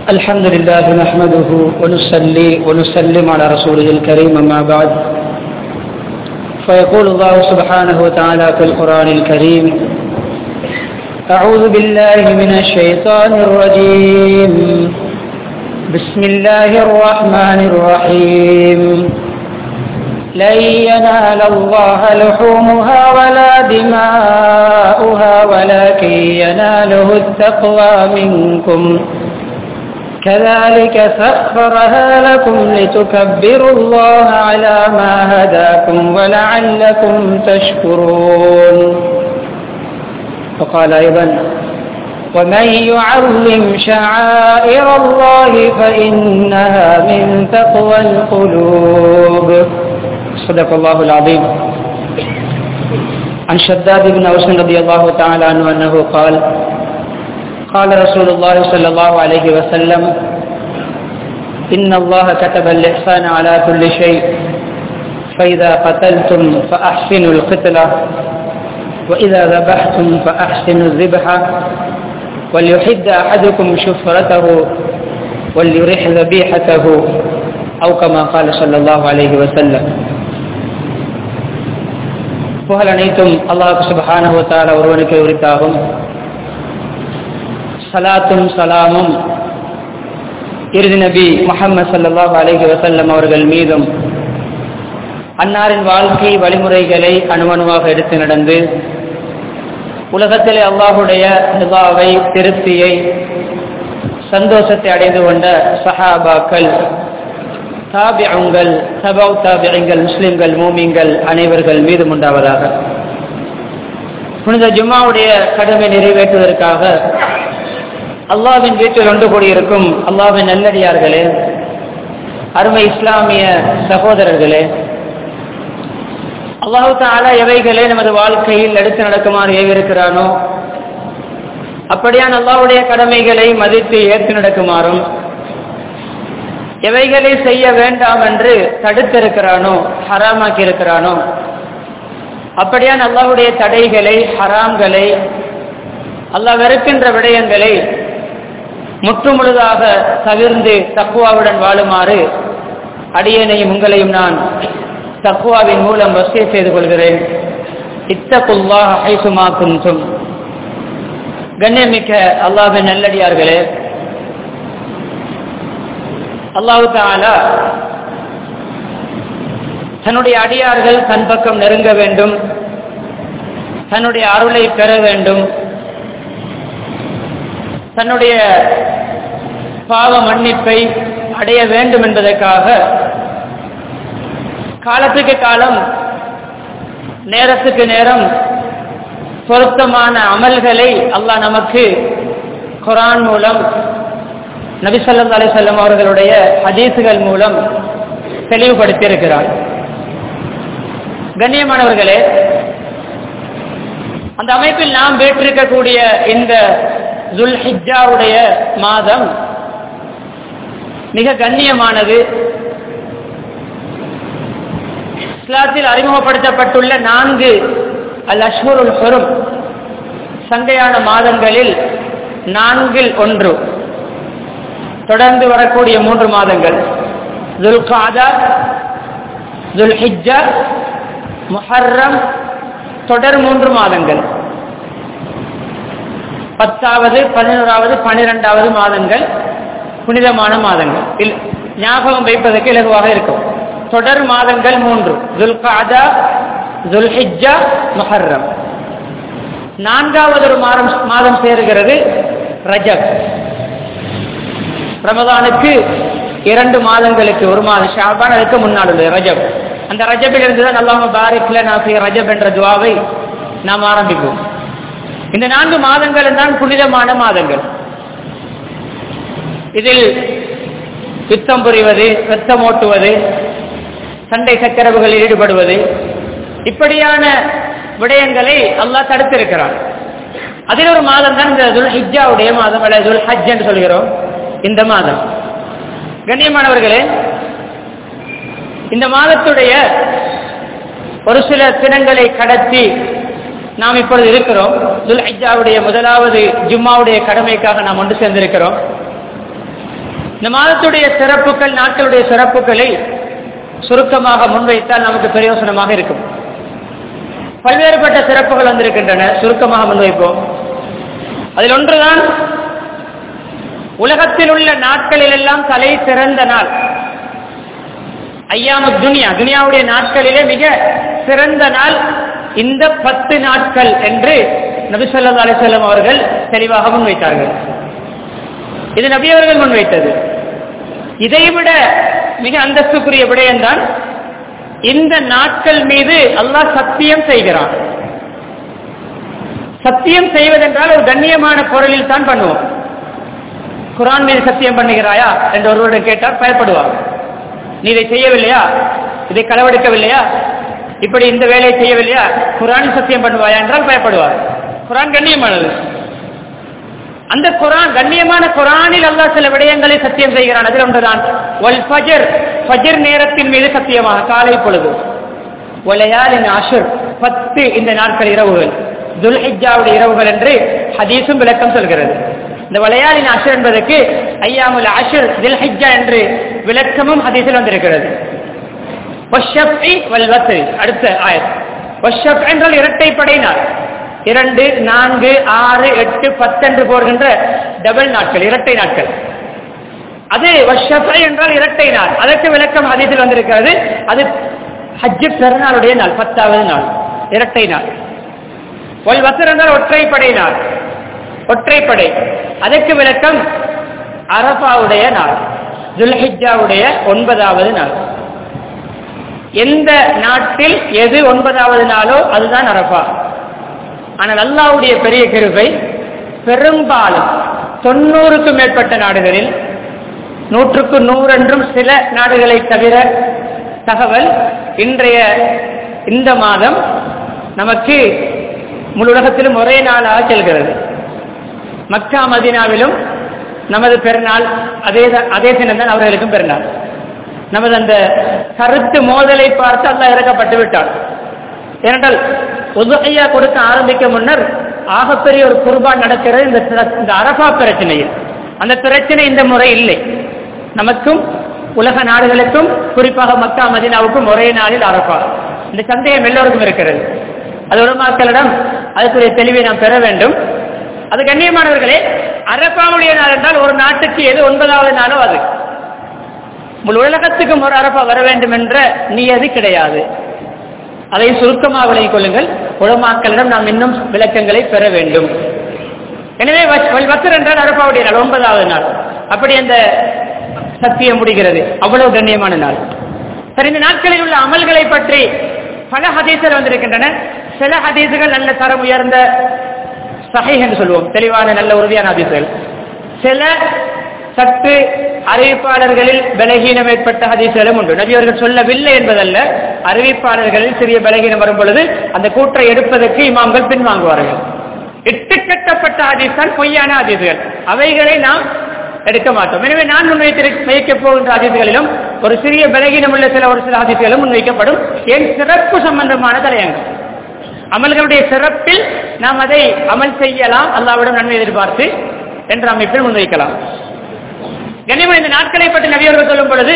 الحمد لله نحمده ونصلي ونسلم على رسوله الكريم أما بعد فيقول الله سبحانه وتعالى في القرآن الكريم أعوذ بالله من الشيطان الرجيم بسم الله الرحمن الرحيم لن ينال الله لحومها ولا دماؤها ولكن يناله التقوى منكم كذلك سخرها لكم لتكبروا الله على ما هداكم ولعلكم تشكرون وقال أيضا ومن يعظم شعائر الله فإنها من تقوى القلوب صدق الله العظيم عن شداد بن أوس رضي الله تعالى عنه أنه قال قال رسول الله صلى الله عليه وسلم إن الله كتب الإحسان على كل شيء فإذا قتلتم فأحسنوا القتلة وإذا ذبحتم فأحسنوا الذبحة وليحد أحدكم شفرته وليرح ذبيحته أو كما قال صلى الله عليه وسلم புகழ் அனைத்தும் அல்லாஹு சுபஹானஹுவத்தால ஒருவனுக்கு உரித்தாகும் சலாத்தும் சலாமும் இறுதி நபி முகமது சல்லாஹ் அலஹி வசல்லம் அவர்கள் மீதும் அன்னாரின் வாழ்க்கை வழிமுறைகளை அணுவணுவாக எடுத்து நடந்து உலகத்திலே அல்லாஹுடைய நிபாவை திருப்தியை சந்தோஷத்தை அடைந்து கொண்ட சஹாபாக்கள் தாபியங்கள் சபவ் தாபியங்கள் முஸ்லிம்கள் மூமிங்கள் அனைவர்கள் மீதும் உண்டாவதாக புனித ஜும்மாவுடைய கடமை நிறைவேற்றுவதற்காக அல்லாவின் வீட்டில் ஒன்று கூடியிருக்கும் அல்லாவின் நல்லடியார்களே அருமை இஸ்லாமிய சகோதரர்களே அல்லாஹு தாலா எவைகளே நமது வாழ்க்கையில் எடுத்து நடக்குமாறு ஏவிருக்கிறானோ அப்படியான் அல்லாவுடைய கடமைகளை மதித்து ஏற்று நடக்குமாறும் எவைகளை செய்ய வேண்டாம் என்று தடுத்திருக்கிறானோ ஹராமாக்கி இருக்கிறானோ அப்படியான் அல்லாவுடைய தடைகளை ஹராம்களை அல்லாஹ் வெறுக்கின்ற விடயங்களை முற்றுமுழுதாக தவிர்ந்து தக்குவாவுடன் வாழுமாறு அடியனையும் உங்களையும் நான் தக்குவாவின் மூலம் வசிய செய்து கொள்கிறேன் இத்தகுல்லாஹ் ஐசுமா குன்றும் கண்ணியமிக்க அல்லாஹின் நல்லடியார்களே அல்லாஹு தாலா தன்னுடைய அடியார்கள் தன் பக்கம் நெருங்க வேண்டும் தன்னுடைய அருளை பெற வேண்டும் தன்னுடைய பாவ மன்னிப்பை அடைய வேண்டும் என்பதற்காக காலத்துக்கு காலம் நேரத்துக்கு நேரம் பொருத்தமான அமல்களை அல்லாஹ் நமக்கு குரான் மூலம் நபிசல்லா அலிசல்லம் அவர்களுடைய ஹதீசுகள் மூலம் தெளிவுபடுத்தியிருக்கிறார் கண்ணியமானவர்களே அந்த அமைப்பில் நாம் பெற்றிருக்கக்கூடிய இந்த துல் ஹிஜாவுடைய மாதம் மிக கண்ணியமானது இஸ்லாத்தில் அறிமுகப்படுத்தப்பட்டுள்ள நான்கு அல் அஷ்ஹருல் ஹொரும் சங்கையான மாதங்களில் நான்கில் ஒன்று தொடர்ந்து வரக்கூடிய மூன்று மாதங்கள் துல் காதா துல் ஹிஜா முஹர்ரம் தொடர் மூன்று மாதங்கள் பத்தாவது பதினோராவது பனிரெண்டாவது மாதங்கள் புனிதமான மாதங்கள் ஞாபகம் வைப்பதற்கு இலகுவாக இருக்கும் தொடர் மாதங்கள் மூன்று துல்காதா துல்ஹிஜா மஹர்ரம் நான்காவது ஒரு மாதம் மாதம் சேருகிறது ரஜப் ரமதானுக்கு இரண்டு மாதங்களுக்கு ஒரு மாதம் ஷாபான் அதுக்கு முன்னால் உள்ளது ரஜப் அந்த ரஜபில் இருந்துதான் அல்லாம பாரிக்ல நாஃபி ரஜப் என்ற துவாவை நாம் ஆரம்பிப்போம் இந்த நான்கு மாதங்கள் தான் புனிதமான மாதங்கள் இதில் யுத்தம் புரிவது ரத்தம் ஓட்டுவது சண்டை சக்கரவுகளில் ஈடுபடுவது இப்படியான விடயங்களை அல்லாஹ் தடுத்திருக்கிறான் அதில் ஒரு மாதம் தான் இந்த துல் ஹிஜாவுடைய மாதம் அல்ல துல் ஹஜ் என்று சொல்கிறோம் இந்த மாதம் கண்ணியமானவர்களே இந்த மாதத்துடைய ஒரு சில தினங்களை கடத்தி நாம் இப்பொழுது இருக்கிறோம் துல்ஹிஜாவுடைய முதலாவது ஜும்மாவுடைய கடமைக்காக நாம் ஒன்று சேர்ந்திருக்கிறோம் இந்த மாதத்துடைய சிறப்புகள் நாட்களுடைய சிறப்புகளை சுருக்கமாக முன்வைத்தால் நமக்கு பிரயோசனமாக இருக்கும் பல்வேறுபட்ட சிறப்புகள் வந்திருக்கின்றன சுருக்கமாக முன்வைப்போம் அதில் ஒன்றுதான் உலகத்தில் உள்ள நாட்களில் எல்லாம் தலை சிறந்த நாள் ஐயாமு துனியா துனியாவுடைய நாட்களிலே மிக சிறந்த நாள் இந்த பத்து நாட்கள் என்று நபி சொல்லா அலிசல்லம் அவர்கள் தெளிவாக முன்வைத்தார்கள் இது நபி அவர்கள் முன்வைத்தது இதைவிட மிக அந்தஸ்துக்குரிய விடயம்தான் இந்த நாட்கள் மீது அல்லாஹ் சத்தியம் செய்கிறான் சத்தியம் செய்வதென்றால் ஒரு கண்ணியமான பொருளில் தான் பண்ணுவோம் குரான் மீது சத்தியம் பண்ணுகிறாயா என்று ஒருவரிடம் கேட்டால் பயப்படுவார் நீ இதை செய்யவில்லையா இதை களவெடுக்கவில்லையா இப்படி இந்த வேலையை செய்யவில்லையா குரான் சத்தியம் பண்ணுவாயா என்றால் பயப்படுவார் குரான் கண்ணியமானது அந்த குரான் கண்ணியமான குரானில் அல்லாஹ் சில விடயங்களை சத்தியம் செய்கிறான் அதில் ஒன்றுதான் ஒல் ஃபஜர் ஃபஜர் நேரத்தின் மீது சத்தியமாக காலை பொழுது ஒலையாலின் அஷுர் பத்து இந்த நாட்கள் இரவுகள் துல்ஹிஜாவுடைய இரவுகள் என்று ஹதீஸும் விளக்கம் சொல்கிறது இந்த வளையாளின் அஷர் என்பதற்கு ஐயாமுல் அஷர் தில்ஹிஜா என்று விளக்கமும் ஹதீஸில் வந்திருக்கிறது அடுத்த ஆயத் என்றால் இரட்டைப்படை நாள் இரண்டு நான்கு ஆறு எட்டு பத்தென்று போடுகின்ற டபுள் நாட்கள் இரட்டை நாட்கள் அது வஷஃபை என்றால் இரட்டை நாள் அதற்கு விளக்கம் ஹதீஸில் வந்திருக்கிறது அது ஹஜ்ஜு பெருநாளுடைய நாள் பத்தாவது நாள் இரட்டை நாள் ஒல் வசர் என்றால் ஒற்றைப்படை நாள் ஒற்றைப்படை அதற்கு விளக்கம் அரபாவுடைய நாள் துல்ஹிஜாவுடைய ஒன்பதாவது நாள் எந்த நாட்டில் எது ஒன்பதாவது நாளோ அதுதான் அரபா ஆனால் அல்லாவுடைய பெரிய கிருபை பெரும்பாலும் தொண்ணூறுக்கும் மேற்பட்ட நாடுகளில் நூற்றுக்கு நூறென்றும் சில நாடுகளை தவிர தகவல் இன்றைய இந்த மாதம் நமக்கு முழு உலகத்திலும் ஒரே நாளாக செல்கிறது மக்கா மதினாவிலும் நமது பெருநாள் அதே அதே தினம்தான் அவர்களுக்கும் பெருநாள் நமது அந்த கருத்து மோதலை பார்த்து அல்ல இறக்கப்பட்டு விட்டார் ஏனென்றால் உதகையா கொடுக்க ஆரம்பிக்க முன்னர் ஆகப்பெரிய ஒரு குர்பான் நடக்கிறது இந்த இந்த அரபா பிரச்சனையில் அந்த பிரச்சனை இந்த முறை இல்லை நமக்கும் உலக நாடுகளுக்கும் குறிப்பாக மக்கா மதினாவுக்கும் ஒரே நாளில் அரபா இந்த சந்தேகம் எல்லோருக்கும் இருக்கிறது அது உலமாக்களிடம் அதுக்குரிய தெளிவை நாம் பெற வேண்டும் அது கண்ணியமானவர்களே அரபாவுடைய நாள் என்றால் ஒரு நாட்டுக்கு எது ஒன்பதாவது நாளோ அது முழு உலகத்துக்கும் ஒரு அரபா வர வேண்டும் என்ற நியதி கிடையாது அதை சுருக்கமாக விளங்கிக் கொள்ளுங்கள் உலமாக்களிடம் நாம் இன்னும் விளக்கங்களை பெற வேண்டும் எனவே வசர் என்றால் அரபாவுடைய நாள் ஒன்பதாவது நாள் அப்படி அந்த சத்தியம் முடிகிறது அவ்வளவு கண்ணியமான நாள் சரி இந்த நாட்களில் உள்ள அமல்களை பற்றி பல ஹதீசுகள் வந்திருக்கின்றன சில ஹதீசுகள் நல்ல தரம் உயர்ந்த சகை என்று சொல்வோம் தெளிவான நல்ல உறுதியான ஹதீசுகள் சில சற்று அறிவிப்பாளர்களில் பலகீனம் ஏற்பட்ட ஹதீசுகளும் உண்டு நபி அவர்கள் சொல்லவில்லை என்பதல்ல அறிவிப்பாளர்களில் சிறிய பலகீனம் வரும் பொழுது அந்த கூற்றை எடுப்பதற்கு இமாம்கள் பின்வாங்குவார்கள் இட்டுக்கட்டப்பட்ட ஹதீஸ் தான் பொய்யான ஹதீசுகள் அவைகளை நாம் எடுக்க மாட்டோம் எனவே நான் முன்வைத்து வைக்கப் போகின்ற ஹதீசுகளிலும் ஒரு சிறிய பலகீனம் உள்ள சில ஒரு சில ஹதீசுகளும் முன்வைக்கப்படும் என் சிறப்பு சம்பந்தமான தலையங்கம் அமல்களுடைய சிறப்பில் நாம் அதை அமல் செய்யலாம் அல்லாவிடம் நன்மை எதிர்பார்த்து என்ற அமைப்பில் முன்வைக்கலாம் கனிம இந்த நாட்களை பற்றி நபியவர்கள் சொல்லும் பொழுது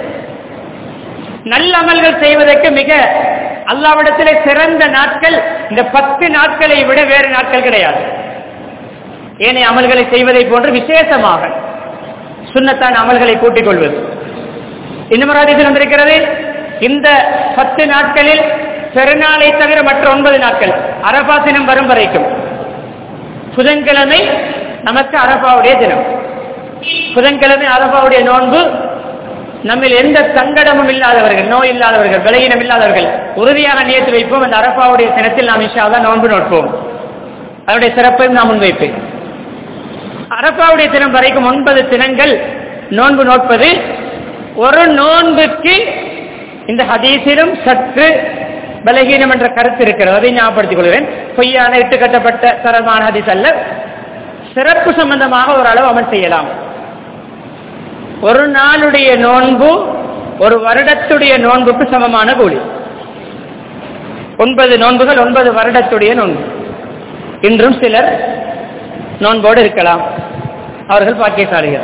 நல்ல அமல்கள் செய்வதற்கு மிக அல்லாவிடத்திலே சிறந்த நாட்கள் இந்த பத்து நாட்களை விட வேறு நாட்கள் கிடையாது ஏனைய அமல்களை செய்வதை போன்று விசேஷமாக சுண்ணத்தான் அமல்களை கூட்டிக் கொள்வது இன்னும் ராஜத்தில் வந்திருக்கிறது இந்த பத்து நாட்களில் பெருநாளை தவிர மற்ற ஒன்பது நாட்கள் அரபா தினம் வரும் வரைக்கும் புதன்கிழமை நமக்கு அரபாவுடைய தினம் புதன்கிழமை அரபாவுடைய நோன்பு நம்மில் எந்த சங்கடமும் இல்லாதவர்கள் நோய் இல்லாதவர்கள் விலையினம் இல்லாதவர்கள் உறுதியாக நியத்து வைப்போம் அந்த அரபாவுடைய தினத்தில் நாம் இஷாதான் நோன்பு நோட்போம் அதனுடைய சிறப்பையும் நாம் முன்வைப்பேன் அரபாவுடைய தினம் வரைக்கும் ஒன்பது தினங்கள் நோன்பு நோட்பது ஒரு நோன்புக்கு இந்த ஹதீஸிலும் சற்று பலகீனம் என்ற கருத்து இருக்கிறது அதை ஞாபகப்படுத்திக் கொள்வேன் பொய்யான இட்டு கட்டப்பட்ட தரமான ஹதீஸ் அல்ல சிறப்பு சம்பந்தமாக ஒரு அளவு அமல் செய்யலாம் ஒரு நாளுடைய நோன்பு ஒரு வருடத்துடைய நோன்புக்கு சமமான கூலி ஒன்பது நோன்புகள் ஒன்பது வருடத்துடைய நோன்பு இன்றும் சிலர் நோன்போடு இருக்கலாம் அவர்கள் பாக்கியசாலிகள்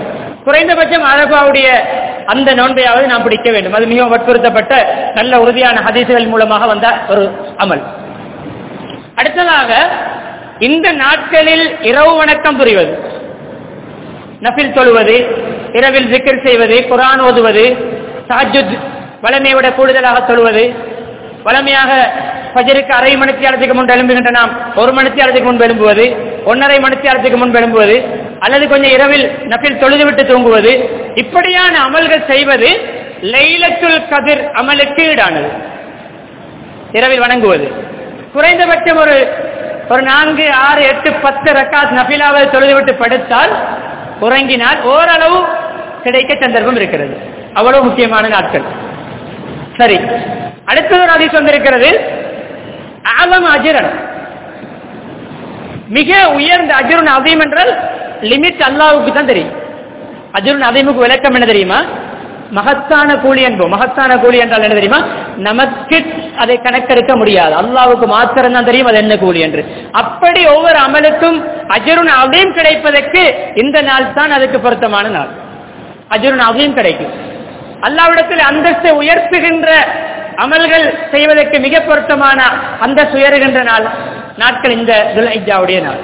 குறைந்தபட்சம் அரபாவுடைய அந்த நோன்பையாவது நாம் பிடிக்க வேண்டும் அது மிகவும் வற்புறுத்தப்பட்ட நல்ல உறுதியான ஹதீசுகள் மூலமாக வந்த ஒரு அமல் அடுத்ததாக இந்த நாட்களில் இரவு வணக்கம் புரிவது நபில் தொழுவது இரவில் ஜிக்கர் செய்வது குரான் ஓதுவது சாஜுத் வளமையை விட கூடுதலாக தொழுவது வளமையாக பஜருக்கு அரை மணித்தியாலத்துக்கு முன்பு எழும்புகின்ற நாம் ஒரு மணித்தியாலத்துக்கு முன்பு எழும்புவது ஒன்றரை மணித்தியாலத்துக்கு முன்பு எழும்புவது அல்லது கொஞ்சம் இரவில் நபில் தொழுது விட்டு தூங்குவது இப்படியான அமல்கள் செய்வது லைலத்துல் கதிர் அமலுக்கு ஈடானது இரவில் வணங்குவது குறைந்தபட்சம் ஒரு ஒரு நான்கு ஆறு எட்டு பத்து ரக்காத் நபிலாவை தொழுதுவிட்டு படுத்தால் உறங்கினால் ஓரளவு கிடைக்க சந்தர்ப்பம் இருக்கிறது அவ்வளவு முக்கியமான நாட்கள் சரி அடுத்தது ஒரு அதிசயம் வந்திருக்கிறது ஆலம் அஜிரன் மிக உயர்ந்த அஜுரன் அதீம் என்றால் லிமிட் அல்லாவுக்கு தான் தெரியும் அஜுரன் அதீமுக்கு விளக்கம் என்ன தெரியுமா மகத்தான கூலி என்போம் மகத்தான கூலி என்றால் என்ன தெரியுமா நமக்கு அதை கணக்கெடுக்க முடியாது அல்லாவுக்கு மாத்திரம் தான் தெரியும் அது என்ன கூலி என்று அப்படி ஒவ்வொரு அமலுக்கும் அஜருன் அதையும் கிடைப்பதற்கு இந்த நாள் தான் அதுக்கு பொருத்தமான நாள் அஜருன் அதையும் கிடைக்கும் அல்லாவிடத்தில் அந்தஸ்தை உயர்த்துகின்ற அமல்கள் செய்வதற்கு மிக பொருத்தமான அந்தஸ்து உயர்கின்ற நாள் நாட்கள் இந்த துல்ஹிஜாவுடைய நாள்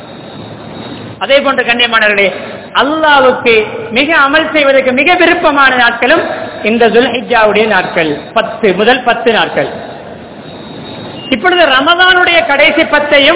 அதே போன்ற கண்ணியமானவர்களே அல்லாவுக்கு மிக அமல் செய்வதற்கு மிக விருப்பமான நாட்களும் இந்த துல்ஹிஜாவுடைய நாட்கள் பத்து முதல் பத்து நாட்கள் இப்பொழுது ரமதானுடைய கடைசி பத்தையும்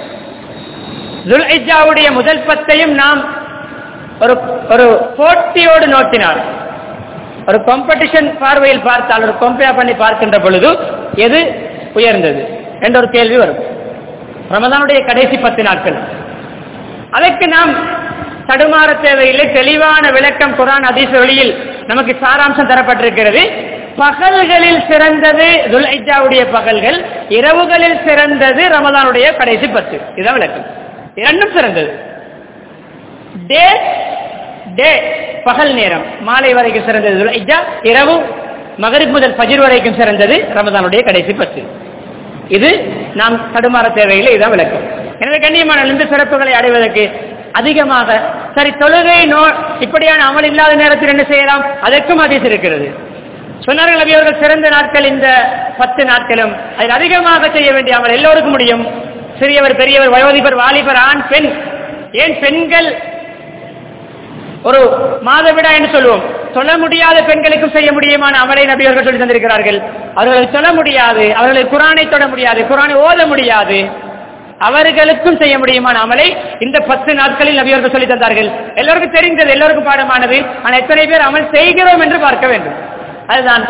துல்ஹிஜாவுடைய முதல் பத்தையும் நாம் ஒரு ஒரு போட்டியோடு நோக்கினார் ஒரு காம்படிஷன் பார்வையில் பார்த்தால் ஒரு கம்பேர் பண்ணி பார்க்கின்ற பொழுது எது உயர்ந்தது என்ற ஒரு கேள்வி வரும் ரமதானுடைய கடைசி பத்து நாட்கள் அதற்கு நாம் தடுமாற தேவையில்லை தெளிவான விளக்கம் குரான் அதீச வழியில் நமக்கு சாராம்சம் தரப்பட்டிருக்கிறது பகல்களில் சிறந்தது துல்ஹிஜாவுடைய பகல்கள் இரவுகளில் சிறந்தது ரமதானுடைய கடைசி பத்து இதான் விளக்கம் இரண்டும் சிறந்தது டே டே பகல் நேரம் மாலை வரைக்கும் சிறந்தது துல்ஹிஜா இரவு மகரிப் முதல் ஃபஜ்ர் வரைக்கும் சிறந்தது ரமதானுடைய கடைசி பத்து இது நாம் தடுமாற தேவையில்லை இதுதான் விளக்கம் எனவே கண்ணியமான இந்த சிறப்புகளை அடைவதற்கு அதிகமாக சரி தொழுகை நோ இப்படியான அமல் இல்லாத நேரத்தில் என்ன செய்யலாம் அதற்கும் அதிஸ் இருக்கிறது சொன்னார்கள் நபி அவர்கள் சிறந்த நாட்கள் இந்த பத்து நாட்களும் அதில் அதிகமாக செய்ய வேண்டிய அமல் எல்லோருக்கும் முடியும் சிறியவர் பெரியவர் வயோதிபர் வாலிபர் ஆண் பெண் ஏன் பெண்கள் ஒரு மாதவிடா என்று சொல்லுவோம் சொல்ல முடியாத பெண்களுக்கும் செய்ய முடியுமான அமலை நபி அவர்கள் சொல்லி தந்திருக்கிறார்கள் அவர்களுக்கு சொல்ல முடியாது அவர்களுக்கு குரானை தொட முடியாது குரானை ஓத முடியாது அவர்களுக்கும் செய்ய முடியுமான அமலை இந்த பத்து நாட்களில் நபி அவர்கள் சொல்லி தந்தார்கள் எல்லோருக்கும் தெரிந்தது எல்லோருக்கும் பாடமானது ஆனால் எத்தனை பேர் அமல் செய்கிறோம் என்று பார்க்க வேண்டும் அதுதான்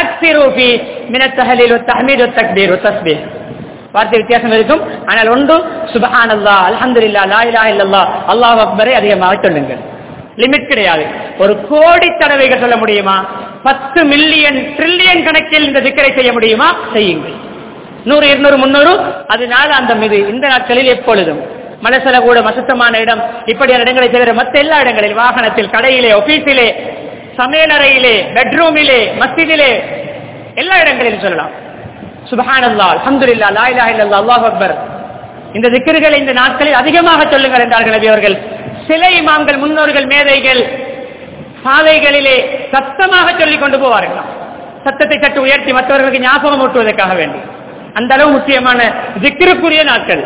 வார்த்தை வித்தியாசம் இருக்கும் ஆனால் ஒன்று சுபஹான் அல்லா அலமதுல்லா லா இலா இல்லல்லா அல்லாஹ் அக்பரை அதிகமாக சொல்லுங்கள் லிமிட் கிடையாது ஒரு கோடி தடவைகள் சொல்ல முடியுமா பத்து மில்லியன் ட்ரில்லியன் கணக்கில் இந்த திக்கரை செய்ய முடியுமா செய்யுங்கள் நூறு இருநூறு முன்னூறு அதனால அந்த மீது இந்த நாட்களில் எப்பொழுதும் மலசல கூட மசத்தமான இடம் இப்படியான இடங்களை தவிர மற்ற எல்லா இடங்களில் வாகனத்தில் கடையிலே ஆபீஸிலே சமையலறையிலே பெட்ரூமிலே மஸ்ஜிதிலே எல்லா இடங்களிலும் சொல்லலாம் சுபஹானல்லா அல்ஹம்துலில்லாஹ் லா இலாஹ இல்லல்லாஹ் அல்லாஹ் அக்பர் இந்த திக்கர்களை இந்த நாட்களில் அதிகமாக சொல்லுங்கள் என்றார்கள் நபி அவர்கள் சில இமாம்கள் முன்னோர்கள் மேதைகள் சாலைகளிலே சத்தமாக சொல்லிக் கொண்டு போவார்கள் சத்தத்தை சற்று உயர்த்தி மற்றவர்களுக்கு ஞாபகம் ஊட்டுவதற்காக வேண்டி அந்த அளவு முக்கியமான திக்கிற்குரிய நாட்கள்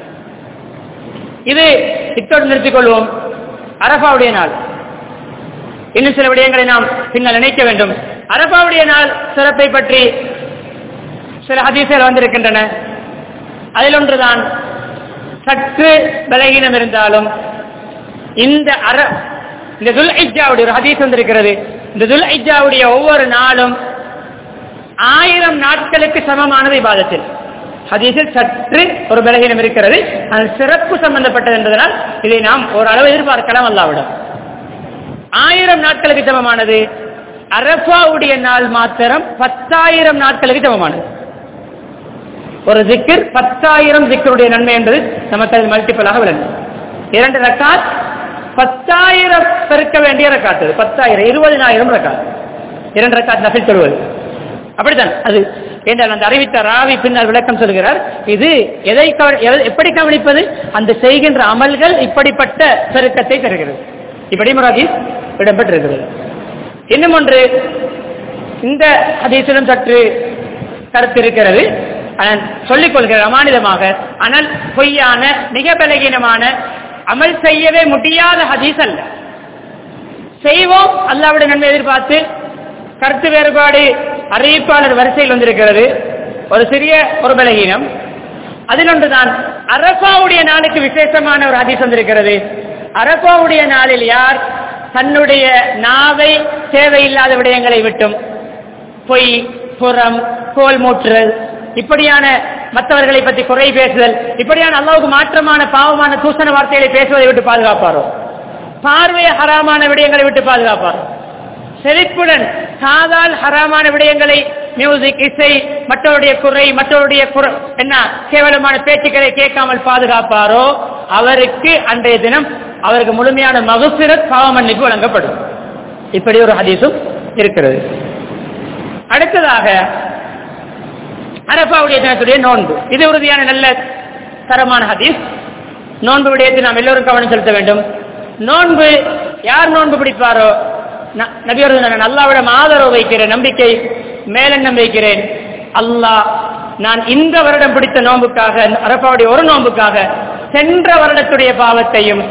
இது இத்தோடு நிறுத்திக் கொள்வோம் அரபாவுடைய நாள் இன்னும் சில விடயங்களை நாம் பின்னால் நினைக்க வேண்டும் அரபாவுடைய நாள் சிறப்பை பற்றி சில ஹதீசுகள் வந்திருக்கின்றன அதில் ஒன்றுதான் சற்று பலகீனம் இருந்தாலும் இந்த அர இந்த துல் ஐஜாவுடைய ஒரு ஹதீஸ் வந்திருக்கிறது இந்த துல் ஐஜாவுடைய ஒவ்வொரு நாளும் ஆயிரம் நாட்களுக்கு சமமானது இபாதத்தில் ஹதீஸில் சற்று ஒரு பலகீனம் இருக்கிறது அது சிறப்பு சம்பந்தப்பட்டது என்பதனால் இதை நாம் ஓரளவு எதிர்பார்க்கலாம் அல்லாவிடம் ஆயிரம் நாட்களுக்கு சமமானது அரபாவுடைய நாள் மாத்திரம் பத்தாயிரம் நாட்களுக்கு சமமானது ஒரு திக்கர் பத்தாயிரம் திக்கருடைய நன்மை என்பது நமக்கு அது மல்டிபிளாக விளங்கும் இரண்டு ரக்காத் பத்தாயிரம் பெருக்க வேண்டிய ரக்காத்து பத்தாயிரம் இருபதினாயிரம் ரக்காத் இரண்டு ரக்காத் நபில் சொல்வது அப்படித்தான் அது என்றால் அந்த அறிவித்த ராவி பின்னால் விளக்கம் சொல்கிறார் இது எதை கவ- எதை- எப்படி கவனிப்பது அந்த செய்கின்ற அமல்கள் இப்படிப்பட்ட பெருக்கத்தை தருகிறது இப்படி முராஜி இடம்பெற்றிருக்கிறது இன்னும் ஒன்று இந்த ஹதீஸிலும் சற்று கருத்து இருக்கிறது ஆனால் சொல்லிக் கொள்கிற அமானிதமாக ஆனால் பொய்யான மிக பலகீனமான அமல் செய்யவே முடியாத ஹதீஸ் அல்ல செய்வோம் அல்லாவுடைய நன்மை எதிர்பார்த்து கருத்து வேறுபாடு அறிவிப்பாளர் வரிசையில் வந்திருக்கிறது ஒரு சிறிய ஒரு பலகீனம் அதில் ஒன்றுதான் அரபாவுடைய நாளுக்கு விசேஷமான ஒரு ஹதீஸ் வந்திருக்கிறது அரபாவுடைய நாளில் யார் தன்னுடைய நாவை தேவையில்லாத விடயங்களை விட்டும் பொய் புறம் கோல் மூற்றுதல் இப்படியான மற்றவர்களை பற்றி குறை பேசுதல் இப்படியான அல்லாவுக்கு மாற்றமான பாவமான தூசண வார்த்தைகளை பேசுவதை விட்டு பாதுகாப்பாரோ பார்வைய ஹராமான விடயங்களை விட்டு பாதுகாப்பாரோ செழிப்புடன் சாதால் ஹராமான விடயங்களை மியூசிக் இசை மற்றவருடைய குறை மற்றவருடைய குற- என்ன கேவலமான பேச்சுக்களை கேட்காமல் பாதுகாப்பாரோ அவருக்கு அன்றைய தினம் அவருக்கு முழுமையான மகசுரத் பாவ மன்னிப்பு வழங்கப்படும் இப்படி ஒரு ஹதீஸும் இருக்கிறது அடுத்ததாக அரபாவுடைய தினத்துடைய நோன்பு இது உறுதியான நல்ல தரமான ஹதீஸ் நோன்பு விடயத்தை நாம் எல்லோரும் கவனம் செலுத்த வேண்டும் நோன்பு யார் நோன்பு பிடிப்பாரோ ந- நபி அவர்கள் சொன்னார்கள், நான் அல்லாவிடம் ஆதரவு வைக்கிறேன் நம்பிக்கை மேலெண்ணம் வைக்கிறேன் அல்லாஹ் நான் இந்த வருடம் பிடித்த நோன்புக்காக அரபாவுடைய ஒரு நோன்புக்காக சென்ற வருடத்துடைய பாவத்தையும்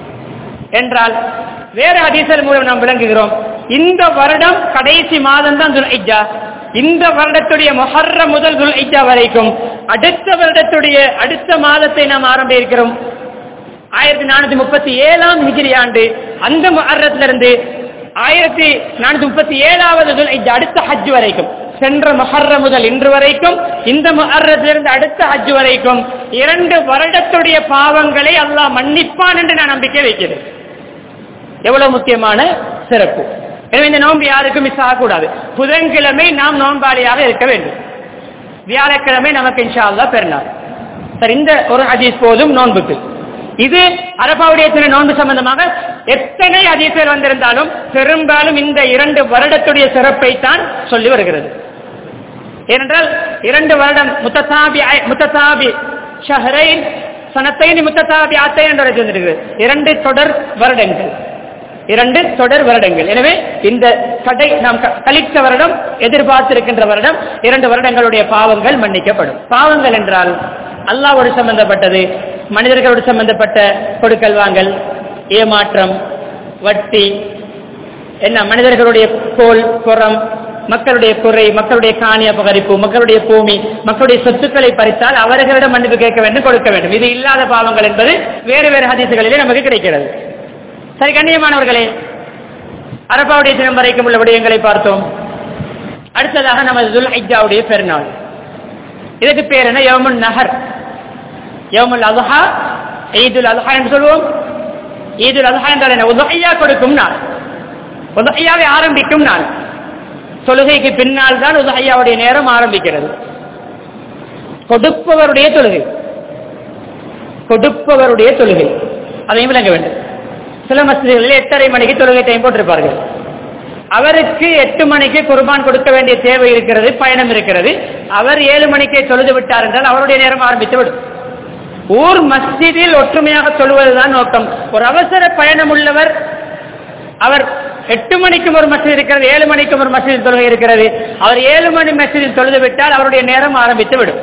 என்றால் வேற ஹதீசல் மூலம் நாம் விளங்குகிறோம் இந்த வருடம் கடைசி மாதம் தான் துல்ஹிஜா இந்த வருடத்துடைய மொஹர்ர முதல் துல்ஹிஜா வரைக்கும் அடுத்த வருடத்துடைய அடுத்த மாதத்தை நாம் ஆரம்ப இருக்கிறோம் ஆயிரத்தி நானூத்தி முப்பத்தி ஏழாம் ஹிஜ்ரி ஆண்டு அந்த முஹர்ரத்திலிருந்து ஆயிரத்தி நானூத்தி முப்பத்தி ஏழாவது துல்ஹிஜா அடுத்த ஹஜ் வரைக்கும் சென்ற மொஹர்ர முதல் இன்று வரைக்கும் இந்த முஹர்ரத்திலிருந்து அடுத்த ஹஜ் வரைக்கும் இரண்டு வருடத்துடைய பாவங்களை அல்லாஹ் மன்னிப்பான் என்று நான் நம்பிக்கை வைக்கிறேன் எவ்வளவு முக்கியமான சிறப்பு எனவே இந்த நோன்பு யாருக்கும் மிஸ் ஆகக்கூடாது புதன்கிழமை நாம் நோன்பாளியாக இருக்க வேண்டும் வியாழக்கிழமை நமக்கு இன்ஷா அல்லாஹ் பெருநாள் சரி இந்த ஒரு ஹதீஸ் போதும் நோன்புக்கு இது அரபாவுடைய தின நோன்பு சம்பந்தமாக எத்தனை ஹதீஸ்கள் வந்திருந்தாலும் பெரும்பாலும் இந்த இரண்டு வருடத்துடைய சிறப்பை தான் சொல்லி வருகிறது ஏனென்றால் இரண்டு வருடம் முத்தசாபி முத்தசாபி ஷஹரை சனத்தைனி முத்தசாபி ஆத்தை என்று வந்திருக்கிறது இரண்டு தொடர் வருடங்கள் இரண்டு தொடர் வருடங்கள் எனவே இந்த கடை நாம் க- கழித்த வருடம் எதிர்பார்த்திருக்கின்ற வருடம் இரண்டு வருடங்களுடைய பாவங்கள் மன்னிக்கப்படும் பாவங்கள் என்றால் அல்லாவோடு சம்பந்தப்பட்டது மனிதர்களோடு சம்பந்தப்பட்ட கொடுக்கல் வாங்கல் ஏமாற்றம் வட்டி என்ன மனிதர்களுடைய கோல் புறம் மக்களுடைய குறை மக்களுடைய காணி அபகரிப்பு மக்களுடைய பூமி மக்களுடைய சொத்துக்களை பறித்தால் அவர்களிடம் மன்னிப்பு கேட்க வேண்டும் கொடுக்க வேண்டும் இது இல்லாத பாவங்கள் என்பது வேறு வேறு ஹதீசுகளிலே நமக்கு கிடைக்கிறது சரி கண்ணியமானவர்களே அரபாவுடைய தினம் வரைக்கும் உள்ள விடயங்களை பார்த்தோம் அடுத்ததாக நமது துல் ஐஜாவுடைய பெருநாள் இதுக்கு பேர் என்ன யவமுல் நஹர் யவமுல் அல்ஹா ஈதுல் அல்ஹா என்று சொல்லுவோம் ஈதுல் அல்ஹா என்றால் என்ன உதகையா கொடுக்கும் நாள் உதகையாவை ஆரம்பிக்கும் நாள் தொழுகைக்கு பின்னால் தான் உதகையாவுடைய நேரம் ஆரம்பிக்கிறது கொடுப்பவருடைய தொழுகை கொடுப்பவருடைய தொழுகை அதையும் விளங்க வேண்டும் சில மசிதிகளில் எட்டரை மணிக்கு தொழுகை டைம் போட்டிருப்பார்கள் அவருக்கு எட்டு மணிக்கு குர்பான் கொடுக்க வேண்டிய தேவை இருக்கிறது பயணம் இருக்கிறது அவர் ஏழு மணிக்கே தொழுது விட்டார் என்றால் அவருடைய நேரம் ஆரம்பித்து விடும் ஊர் மஸ்ஜிதில் ஒற்றுமையாக தொழுவதுதான் நோக்கம் ஒரு அவசர பயணம் உள்ளவர் அவர் எட்டு மணிக்கும் ஒரு மசீது இருக்கிறது ஏழு மணிக்கும் ஒரு மசீதில் தொழுகை இருக்கிறது அவர் ஏழு மணி மசீதில் தொழுது விட்டால் அவருடைய நேரம் ஆரம்பித்து விடும்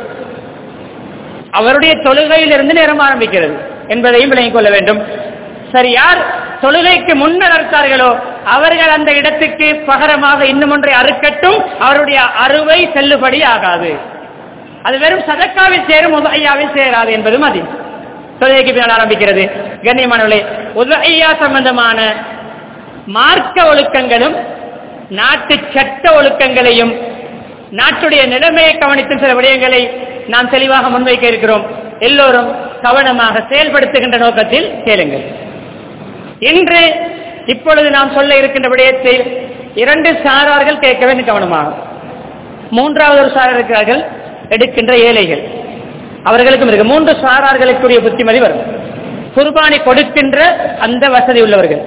அவருடைய தொழுகையிலிருந்து நேரம் ஆரம்பிக்கிறது என்பதையும் விளங்கிக் கொள்ள வேண்டும் சரி யார் தொழுகைக்கு முன்னர் அறுத்தார்களோ அவர்கள் அந்த இடத்துக்கு பகரமாக இன்னும் ஒன்றை அறுக்கட்டும் அவருடைய அறுவை செல்லுபடி ஆகாது அது வெறும் சதக்காவில் சேரும் உதகையாவில் சேராது என்பதும் அது தொழுகைக்கு பின்னால் ஆரம்பிக்கிறது கண்ணியமானவர்களே உதகையா சம்பந்தமான மார்க்க ஒழுக்கங்களும் நாட்டு சட்ட ஒழுக்கங்களையும் நாட்டுடைய நிலைமையை கவனித்தும் சில விடயங்களை நாம் தெளிவாக முன்வைக்க இருக்கிறோம் எல்லோரும் கவனமாக செயல்படுத்துகின்ற நோக்கத்தில் கேளுங்கள் இன்று இப்பொழுது நாம் சொல்ல இருக்கின்ற விடயத்தில் இரண்டு சாரார்கள் கேட்க வேண்டும் கவனமாக மூன்றாவது ஒரு சாரார் இருக்கிறார்கள் எடுக்கின்ற ஏழைகள் அவர்களுக்கும் இருக்கு மூன்று சாரார்களுக்குரிய புத்திமதி வரும் குர்பானி கொடுக்கின்ற அந்த வசதி உள்ளவர்கள்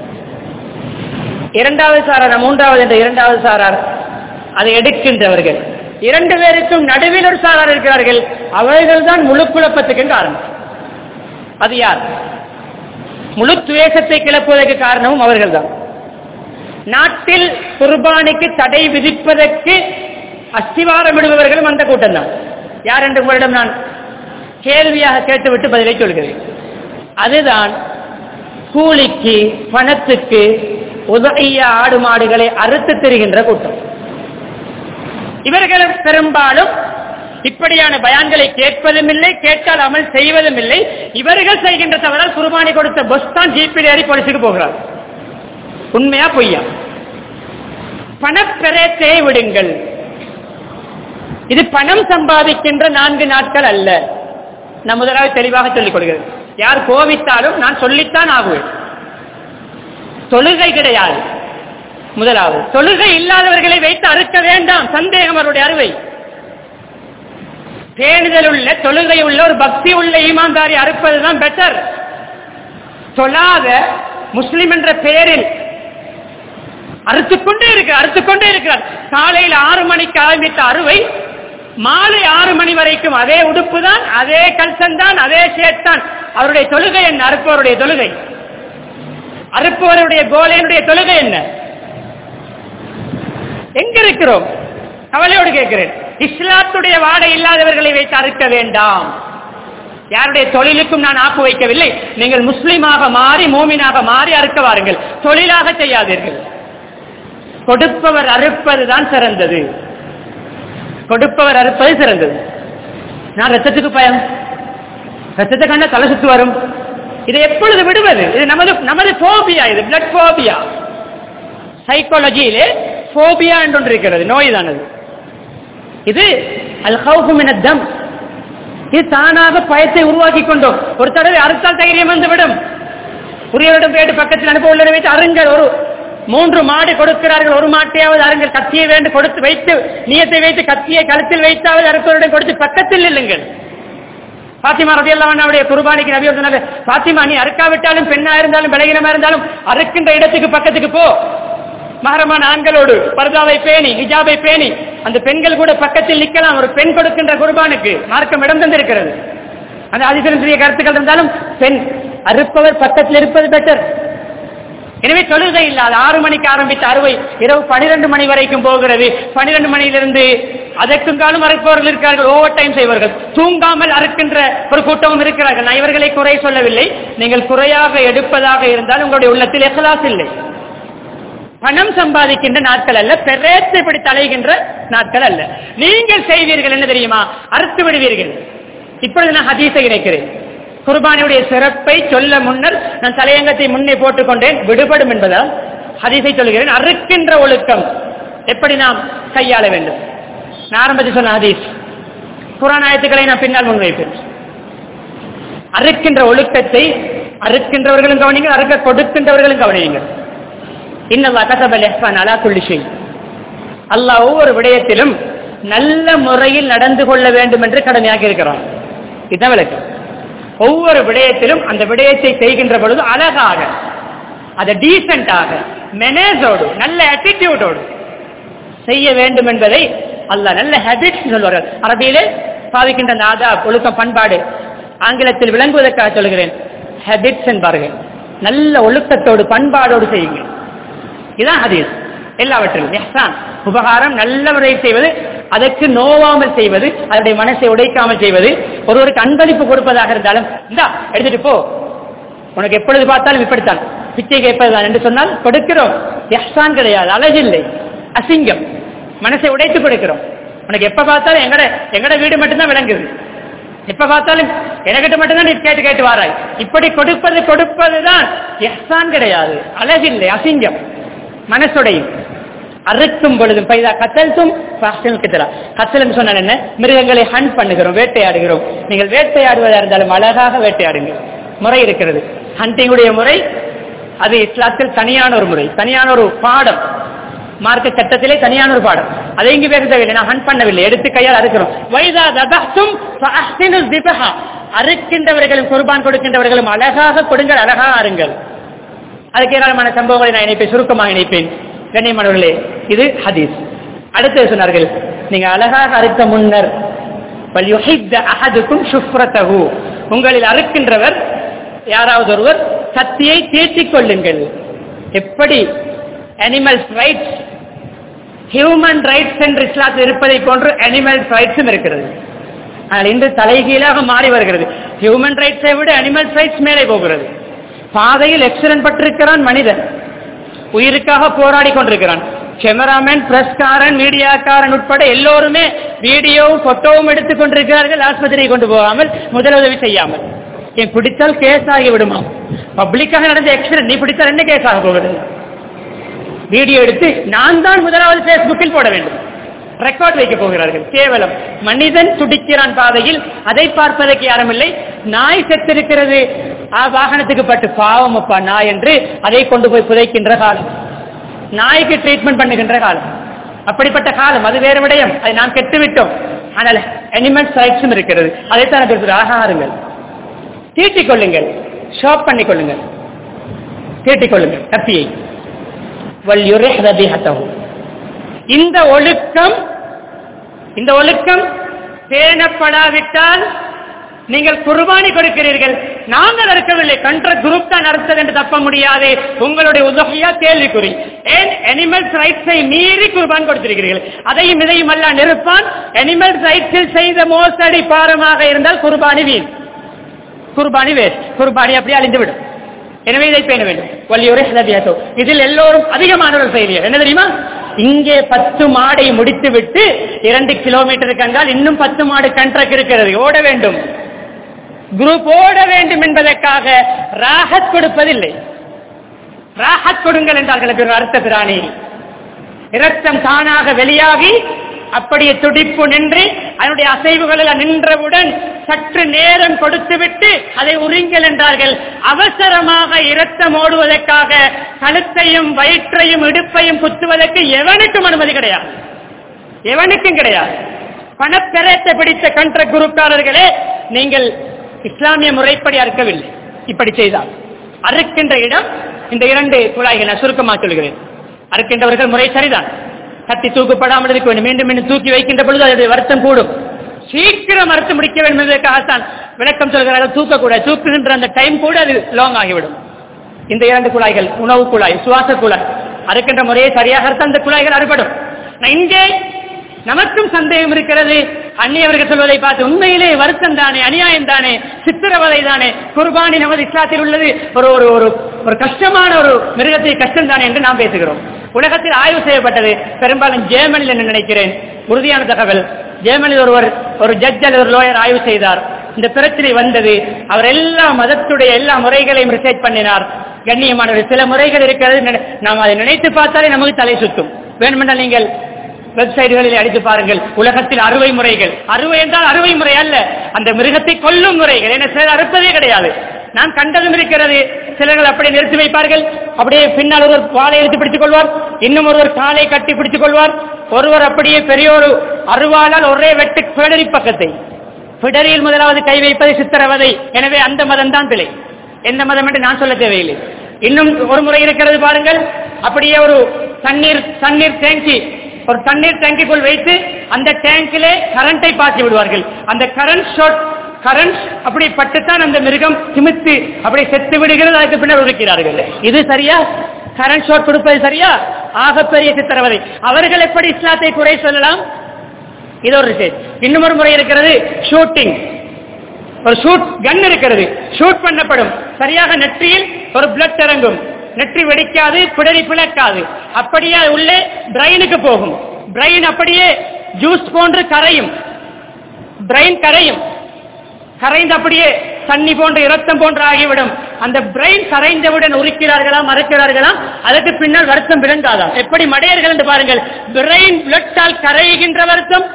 இரண்டாவது சாரார் மூன்றாவது என்ற இரண்டாவது சாரார் அதை எடுக்கின்றவர்கள் இரண்டு பேருக்கும் நடுவில் ஒரு சாரார் இருக்கிறார்கள் அவர்கள் தான் முழு குழப்பத்துக்கு காரணம் அது யார் முழு துவேஷத்தை கிளப்புவதற்கு காரணமும் அவர்கள் தான் நாட்டில் குர்பானிக்கு தடை விதிப்பதற்கு அஸ்திவாரம் விடுபவர்களும் அந்த கூட்டம் தான் யார் என்று உங்களிடம் நான் கேள்வியாக கேட்டுவிட்டு பதிலை சொல்கிறேன் அதுதான் கூலிக்கு பணத்துக்கு உதவிய ஆடு மாடுகளை அறுத்து திரிகின்ற கூட்டம் இவர்கள் பெரும்பாலும் இப்படியான பயான்களை கேட்பதும் இல்லை கேட்டால் அமல் செய்வதும் இல்லை இவர்கள் செய்கின்ற தவறால் குர்பானி கொடுத்த பஸ் தான் ஜீப்பில் ஏறி போலீஸுக்கு போகிறார் உண்மையா பொய்யா பணப்பெறத்தை விடுங்கள் இது பணம் சம்பாதிக்கின்ற நான்கு நாட்கள் அல்ல நான் முதலாவது தெளிவாக சொல்லிக் கொடுக்கிறேன் யார் கோவித்தாலும் நான் சொல்லித்தான் ஆகுவேன் தொழுகை கிடையாது முதலாவது தொழுகை இல்லாதவர்களை வைத்து அறுக்க வேண்டாம் சந்தேகம் அவருடைய அறுவை பேணுதல் உள்ள தொழுகை உள்ள ஒரு பக்தி உள்ள ஈமான்தாரி அறுப்பதுதான் பெட்டர் தொழாத முஸ்லிம் என்ற பெயரில் அறுத்துக்கொண்டே இருக்கிறார் அறுத்துக்கொண்டே இருக்கிறார் காலையில் ஆறு மணிக்கு ஆரம்பித்த அறுவை மாலை ஆறு மணி வரைக்கும் அதே உடுப்பு தான் அதே கல்சன் தான் அதே ஷேட் தான் அவருடைய தொழுகை என்ன அறுப்பவருடைய தொழுகை அறுப்பவருடைய கோலையனுடைய தொழுகை என்ன எங்க இருக்கிறோம் கவலையோடு கேட்கிறேன் இஸ்லாத்துடைய வாடை இல்லாதவர்களை வைத்து அறுக்க வேண்டாம் யாருடைய தொழிலுக்கும் நான் ஆப்பு வைக்கவில்லை நீங்கள் முஸ்லீமாக மாறி மோமினாக மாறி அறுக்க வாருங்கள் தொழிலாக செய்யாதீர்கள் கொடுப்பவர் அறுப்பதுதான் சிறந்தது கொடுப்பவர் அறுப்பது சிறந்தது நான் ரத்தத்துக்கு பயம் ரத்தத்தை கண்ட தலை சுத்து வரும் இதை எப்பொழுது விடுவது இது நமது நமது போபியா இது பிளட் போபியா சைக்காலஜியிலே போபியா என்று ஒன்று இருக்கிறது நோய் தானது இது அல் தம் இது தானாக பயத்தை உருவாக்கி கொண்டோம் ஒரு தடவை அறுத்தால் தைரியம் வந்துவிடும் உரியவரிடம் போயிட்டு பக்கத்தில் அனுப்ப உள்ளதை வைத்து அருங்கள் ஒரு மூன்று மாடு கொடுக்கிறார்கள் ஒரு மாட்டையாவது அருங்கள் கத்தியை வேண்டு கொடுத்து வைத்து நீயத்தை வைத்து கத்தியை கழுத்தில் வைத்தாவது அறுப்பவரிடம் கொடுத்து பக்கத்தில் இல்லுங்கள் பாத்திமா ரவி அவருடைய குர்பானிக்கு நபி சொன்னாங்க பாத்திமா நீ அறுக்காவிட்டாலும் பெண்ணா இருந்தாலும் பலகீனமா இருந்தாலும் அறுக்கின்ற இடத்துக்கு பக்கத்துக்கு போ மகரமான ஆண்களோடு பர்தாவை பேணி ஹிஜாபை பேணி அந்த பெண்கள் கூட பக்கத்தில் நிற்கலாம் ஒரு பெண் கொடுக்கின்ற குர்பானுக்கு மார்க்கம் இடம் தந்திருக்கிறது அந்த அதிசயம் சிறிய கருத்துக்கள் இருந்தாலும் பெண் அறுப்பவர் பக்கத்தில் இருப்பது பெட்டர் எனவே தொழுகை இல்லாத ஆறு மணிக்கு ஆரம்பித்த அறுவை இரவு பனிரெண்டு மணி வரைக்கும் போகிறது பனிரெண்டு மணியிலிருந்து அதற்கும் காலம் அறுப்பவர்கள் இருக்கிறார்கள் ஓவர் டைம் செய்வார்கள் தூங்காமல் அறுக்கின்ற ஒரு கூட்டமும் இருக்கிறார்கள் நான் இவர்களை குறை சொல்லவில்லை நீங்கள் குறையாக எடுப்பதாக இருந்தால் உங்களுடைய உள்ளத்தில் எசலாஸ் இல்லை பணம் சம்பாதிக்கின்ற நாட்கள் அல்ல பெரேத்து இப்படி தலைகின்ற நாட்கள் அல்ல நீங்கள் செய்வீர்கள் என்ன தெரியுமா அறுத்து விடுவீர்கள் இப்பொழுது நான் ஹதீஸை இணைக்கிறேன் குர்பானியுடைய சிறப்பை சொல்ல முன்னர் நான் தலையங்கத்தை முன்னே போட்டுக் கொண்டேன் விடுபடும் என்பதால் ஹதீஸை சொல்கிறேன் அறுக்கின்ற ஒழுக்கம் எப்படி நாம் கையாள வேண்டும் நான் ஆரம்பத்தில் சொன்ன ஹதீஸ் புறாநாயத்துக்களை நான் பின்னால் முன்வைப்பேன் அறுக்கின்ற ஒழுக்கத்தை அறுக்கின்றவர்களும் கவனிங்கள் அறுக்க கொடுக்கின்றவர்களும் கவனியுங்கள் இன்னவா கசபல் எஹ்சான் அலா குல்லி ஷெய் அல்லாஹ் ஒவ்வொரு விடயத்திலும் நல்ல முறையில் நடந்து கொள்ள வேண்டும் என்று கடமையாக்கி இருக்கிறான் இதுதான் விளக்கம் ஒவ்வொரு விடயத்திலும் அந்த விடயத்தை செய்கின்ற பொழுது அழகாக அதை டீசென்டாக மெனேஜோடு நல்ல ஆட்டிடியூடோடு செய்ய வேண்டும் என்பதை அல்லாஹ் நல்ல ஹேபிட்ஸ் சொல்வார்கள் அரபியிலே பாவிக்கின்ற அந்த ஆதாப் ஒழுக்கம் பண்பாடு ஆங்கிலத்தில் விளங்குவதற்காக சொல்கிறேன் ஹேபிட்ஸ் என்பார்கள் நல்ல ஒழுக்கத்தோடு பண்பாடோடு செய்யுங்கள் இதுதான் ஹதீஸ் எல்லாவற்றிலும் எஹ்சான் உபகாரம் நல்ல முறையில் செய்வது அதற்கு நோவாமல் செய்வது அதனுடைய மனசை உடைக்காமல் செய்வது ஒருவருக்கு அன்பளிப்பு கொடுப்பதாக இருந்தாலும் இந்தா எடுத்துட்டு போ உனக்கு எப்பொழுது பார்த்தாலும் இப்படித்தான் பிச்சை கேட்பதுதான் என்று சொன்னால் கொடுக்கிறோம் எஹ்சான் கிடையாது அழகில்லை அசிங்கம் மனசை உடைத்து கொடுக்கிறோம் உனக்கு எப்ப பார்த்தாலும் எங்கட எங்கட வீடு மட்டும்தான் விளங்குது எப்ப பார்த்தாலும் எனக்கிட்ட மட்டும்தான் நீ கேட்டு கேட்டு வாராய் இப்படி கொடுப்பது கொடுப்பதுதான் எஹ்சான் கிடையாது அழகில்லை அசிங்கம் மனசுடையும் அறுக்கும் பொழுதும் பைதா கத்தல்தும் கித்தலா கத்தல் சொன்னால் என்ன மிருகங்களை ஹண்ட் பண்ணுகிறோம் வேட்டையாடுகிறோம் நீங்கள் வேட்டையாடுவதா இருந்தாலும் அழகாக வேட்டையாடுங்க முறை இருக்கிறது ஹண்டிங்குடைய முறை அது இஸ்லாத்தில் தனியான ஒரு முறை தனியான ஒரு பாடம் மார்க்க சட்டத்திலே தனியான ஒரு பாடம் அதை இங்கு பேச தேவையில்லை நான் ஹண்ட் பண்ணவில்லை எடுத்து கையால் அறுக்கிறோம் வைதா தபஹ்தும் ஃபஅஹ்சினுல் திபஹா அறுக்கின்றவர்களும் குர்பான் கொடுக்கின்றவர்களும் அழகாக கொடுங்கள் அழகாக அருங்கள் அதுக்கு ஏராளமான சம்பவங்களை நான் இணைப்பேன் சுருக்கமாக இணைப்பேன் கண்ணியமானவர்களே இது ஹதீஸ் அடுத்து சொன்னார்கள் நீங்க அழகாக அறுக்க முன்னர் அஹதுக்கும் சுப்ரத்தகு உங்களில் அறுக்கின்றவர் யாராவது ஒருவர் கத்தியை தேற்றிக் கொள்ளுங்கள் எப்படி அனிமல்ஸ் ரைட்ஸ் ஹியூமன் ரைட்ஸ் என்று இஸ்லாத்தில் இருப்பதை போன்று அனிமல்ஸ் ரைட்ஸும் இருக்கிறது ஆனால் இன்று தலைகீழாக மாறி வருகிறது ஹியூமன் ரைட்ஸை விட அனிமல்ஸ் ரைட்ஸ் மேலே போகிறது பாதையில் எக்ஸிடென்ட் பட்டிருக்கிறான் மனிதன் உயிருக்காக போராடி கொண்டிருக்கிறான் கேமராமேன் பிரஸ்காரன் மீடியாக்காரன் உட்பட எல்லோருமே வீடியோவும் போட்டோவும் எடுத்துக் கொண்டிருக்கிறார்கள் ஆஸ்பத்திரியை கொண்டு போகாமல் முதலுதவி செய்யாமல் என் பிடித்தால் கேஸ் ஆகி விடுமா பப்ளிக்காக நடந்த எக்ஸிடென்ட் நீ பிடித்தால் என்ன கேஸ் ஆக போகிறது வீடியோ எடுத்து நான் தான் முதலாவது பேஸ்புக்கில் போட வேண்டும் ரெக்கார்ட் வைக்க போகிறார்கள் கேவலம் மனிதன் துடிக்கிறான் பாதையில் அதை பார்ப்பதற்கு யாரும் இல்லை நாய் செத்திருக்கிறது ஆ, வாகனத்துக்கு பட்டு பாவம் அப்பா நாய் என்று அதை கொண்டு போய் புதைக்கின்ற காலம் நாய்க்கு ட்ரீட்மெண்ட் பண்ணுகின்ற காலம் அப்படிப்பட்ட காலம் அது வேறு விடயம் அதை நாம் கெட்டுவிட்டோம் ஆனால் அனிமல்ஸ் ரைட்ஸும் இருக்கிறது அதைத்தான் இருக்கிறது ஆகாருங்கள் தீட்டிக் கொள்ளுங்கள் ஷாப் பண்ணிக் கொள்ளுங்கள் தீட்டிக் கொள்ளுங்கள் கத்தியை வல்யுரிஹ் ரபிஹத்தஹு. இந்த ஒழுக்கம் இந்த ஒழுக்கம் பேணப்படாவிட்டால் நீங்கள் குர்பானி கொடுக்கிறீர்கள் நாங்கள் அறுக்கவில்லை கன்ற குரூப் தான் அறுத்தது என்று தப்ப முடியாது உங்களுடைய உதவியா கேள்விக்குறி ஏன் அனிமல்ஸ் ரைட்ஸை மீறி குர்பான் கொடுத்திருக்கிறீர்கள் அதையும் இதையும் அல்ல நிறுப்பான் அனிமல்ஸ் ரைட்ஸில் செய்த மோசடி பாரமாக இருந்தால் குர்பானி வீண் குர்பானி வேறு குர்பானி அப்படியே அழிந்துவிடும் எனவே இதை பேண வேண்டும் வலியுரை ஹதபியாத்தோ இதில் எல்லோரும் அதிகமானவர்கள் செய்வீர்கள் என்ன தெரியுமா இங்கே பத்து மாடை முடித்து விட்டு இரண்டு கிலோமீட்டருக்கு அங்கால் இன்னும் பத்து மாடு கண்ட்ராக்ட் இருக்கிறது ஓட வேண்டும் குரூப் ஓட வேண்டும் என்பதற்காக ராகத் கொடுப்பதில்லை ராகத் கொடுங்கள் என்றார்கள் அது ஒரு அர்த்த பிராணி இரத்தம் தானாக வெளியாகி அப்படியே துடிப்பு நின்று அதனுடைய அசைவுகள் எல்லாம் நின்றவுடன் சற்று நேரம் கொடுத்துவிட்டு அதை உறிங்கள் என்றார்கள் அவசரமாக இரத்தம் ஓடுவதற்காக கழுத்தையும் வயிற்றையும் இடுப்பையும் குத்துவதற்கு எவனுக்கும் அனுமதி கிடையாது எவனுக்கும் கிடையாது பணப்பெறத்தை பிடித்த கன்ற குருக்காரர்களே நீங்கள் இஸ்லாமிய முறைப்படி அறுக்கவில்லை இப்படி செய்தால் அறுக்கின்ற இடம் இந்த இரண்டு குழாய்கள் நான் சுருக்கமாக சொல்கிறேன் அறுக்கின்றவர்கள் முறை சரிதான் கத்தி தூக்கப்படாமல் இருக்க வேண்டும் மீண்டும் மீண்டும் தூக்கி வைக்கின்ற பொழுது அதனுடைய வருத்தம் கூடும் சீக்கிரம் அறுத்து முடிக்க வேண்டும் என்பதற்காகத்தான் விளக்கம் சொல்கிறார்கள் தூக்கக்கூடாது தூக்குகின்ற அந்த டைம் கூட அது லாங் ஆகிவிடும் இந்த இரண்டு குழாய்கள் உணவு குழாய் சுவாச குழாய் அறுக்கின்ற முறையை சரியாக அறுத்த அந்த குழாய்கள் அறுபடும் நான் இங்கே நமக்கும் சந்தேகம் இருக்கிறது அந்நியவர்கள் சொல்வதை பார்த்து உண்மையிலே வருத்தம் தானே அநியாயம் தானே சித்திரவதை தானே குர்பானி நமது இஸ்லாத்தில் உள்ளது ஒரு ஒரு ஒரு ஒரு கஷ்டமான ஒரு மிருகத்தை கஷ்டம் தானே என்று நாம் பேசுகிறோம் உலகத்தில் ஆய்வு செய்யப்பட்டது பெரும்பாலும் ஜேர்மனில் என்று நினைக்கிறேன் உறுதியான தகவல் ஜேர்மனில் ஒருவர் ஒரு ஜட்ஜ் அல்லது ஒரு லோயர் ஆய்வு செய்தார் இந்த பிரச்சனை வந்தது அவர் எல்லா மதத்துடைய எல்லா முறைகளையும் ரிசர்ச் பண்ணினார் கண்ணியமானவர் சில முறைகள் இருக்கிறது நினை- நாம் அதை நினைத்து பார்த்தாலே நமக்கு தலை சுத்தும் வேணுமென்றால் நீங்கள் வெப்சைட்டுகளில் அடித்து பாருங்கள் உலகத்தில் அறுவை முறைகள் அறுவை என்றால் அறுவை முறை அல்ல அந்த மிருகத்தை கொல்லும் முறைகள் என சிலர் அறுப்பதே கிடையாது நான் கண்டதும் இருக்கிறது சிலர்கள் அப்படியே நிறுத்தி வைப்பார்கள் அப்படியே பின்னால் ஒருவர் வாளை எடுத்து பிடித்துக் கொள்வார் இன்னும் ஒருவர் காலை கட்டி பிடித்துக் கொள்வார் ஒருவர் அப்படியே பெரிய ஒரு அருவாளால் ஒரே வெட்டு பிடரி பக்கத்தை பிடரியில் முதலாவது கை வைப்பது சித்திரவதை எனவே அந்த மதம் தான் பிழை எந்த மதம் என்று நான் சொல்ல தேவையில்லை இன்னும் ஒரு முறை இருக்கிறது பாருங்கள் அப்படியே ஒரு தண்ணீர் தண்ணீர் டேங்கி ஒரு தண்ணீர் டேங்கிக்குள் வைத்து அந்த டேங்கிலே கரண்டை பாய்ச்சி விடுவார்கள் அந்த கரண்ட் ஷாட் கரண்ட் அப்படி பட்டுத்தான் அந்த மிருகம் திமித்து அப்படி செத்து விடுகிறது அதுக்கு பின்னர் உருக்கிறார்கள் இது சரியா கரண்ட் ஷாட் கொடுப்பது சரியா ஆகப்பெரிய சித்திரவதை அவர்கள் எப்படி இஸ்லாத்தை குறை சொல்லலாம் இது ஒரு ரிசர்ச் இன்னும் ஒரு முறை இருக்கிறது ஷூட்டிங் ஒரு ஷூட் கன் இருக்கிறது ஷூட் பண்ணப்படும் சரியாக நெற்றியில் ஒரு பிளட் இறங்கும் நெற்றி வெடிக்காது பிடரி பிளக்காது அப்படியே அது உள்ளே பிரெயினுக்கு போகும் பிரெயின் அப்படியே ஜூஸ் போன்று கரையும் பிரெயின் கரையும் கரைந்து அப்படியே தண்ணி போன்ற இரத்தம் போன்று ஆகிவிடும் அந்த பிரெயின் கரைந்தவுடன் உரிக்கிறார்களா மறைக்கிறார்களா அதற்கு பின்னால் வருத்தம் விளங்காதாம் எப்படி மடையர்கள் என்று பாருங்கள் பிரெயின் பிளட்டால் கரைகின்ற வருத்தம்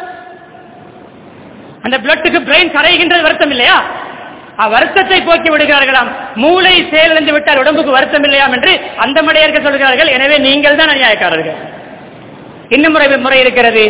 அந்த பிளட்டுக்கு பிரெயின் கரைகின்ற வருத்தம் இல்லையா அஹ் வருத்தத்தை போக்கி விடுகிறார்களாம் மூளை செயலிழந்து விட்டால் உடம்புக்கு வருத்தம் இல்லையாம் என்று அந்த மடையர்கள் சொல்கிறார்கள் எனவே நீங்கள் தான் அநியாயக்காரர்கள் இன்னும் முறை முறை இருக்கிறது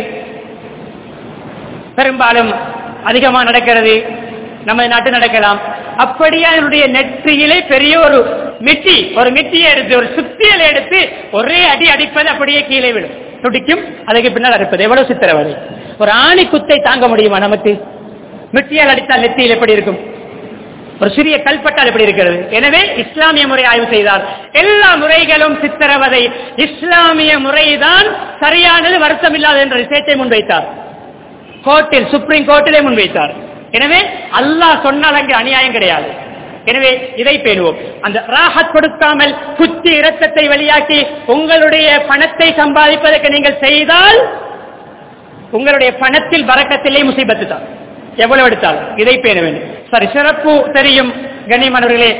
பெரும்பாலும் அதிகமாக நடக்கிறது நம்ம நாட்டு நடக்கலாம் அப்படியே அதனுடைய நெற்றியிலே பெரிய ஒரு மிட்டி ஒரு மிட்டியை எடுத்து ஒரு சுத்தியலை எடுத்து ஒரே அடி அடிப்பது அப்படியே கீழே விடும் துடிக்கும் அதுக்கு பின்னால் அடிப்பது எவ்வளவு சித்திரவதை ஒரு ஆணி குத்தை தாங்க முடியுமா நமக்கு மிட்டியால் அடித்தால் நெத்தியில் எப்படி இருக்கும் ஒரு சிறிய கல்பட்டால் எப்படி இருக்கிறது எனவே இஸ்லாமிய முறை ஆய்வு செய்தார் எல்லா முறைகளும் சித்திரவதை இஸ்லாமிய முறைதான் சரியானது வருத்தம் இல்லாத என்ற ரிசர்ச்சை முன்வைத்தார் கோர்ட்டில் சுப்ரீம் கோர்ட்டிலே முன்வைத்தார் எனவே அல்லாஹ் சொன்னால் அங்கு அநியாயம் கிடையாது எனவே இதை பேணுவோம் அந்த ராஹத் கொடுக்காமல் குத்தி இரத்தத்தை வெளியாக்கி உங்களுடைய பணத்தை சம்பாதிப்பதற்கு நீங்கள் செய்தால் உங்களுடைய பணத்தில் பறக்கத்திலே முசீபத்து தான் எவ்வளவு எடுத்தாலும் இதை பேண வேண்டும் சரி சிறப்பு தெரியும் கண்ணியமானவர்களே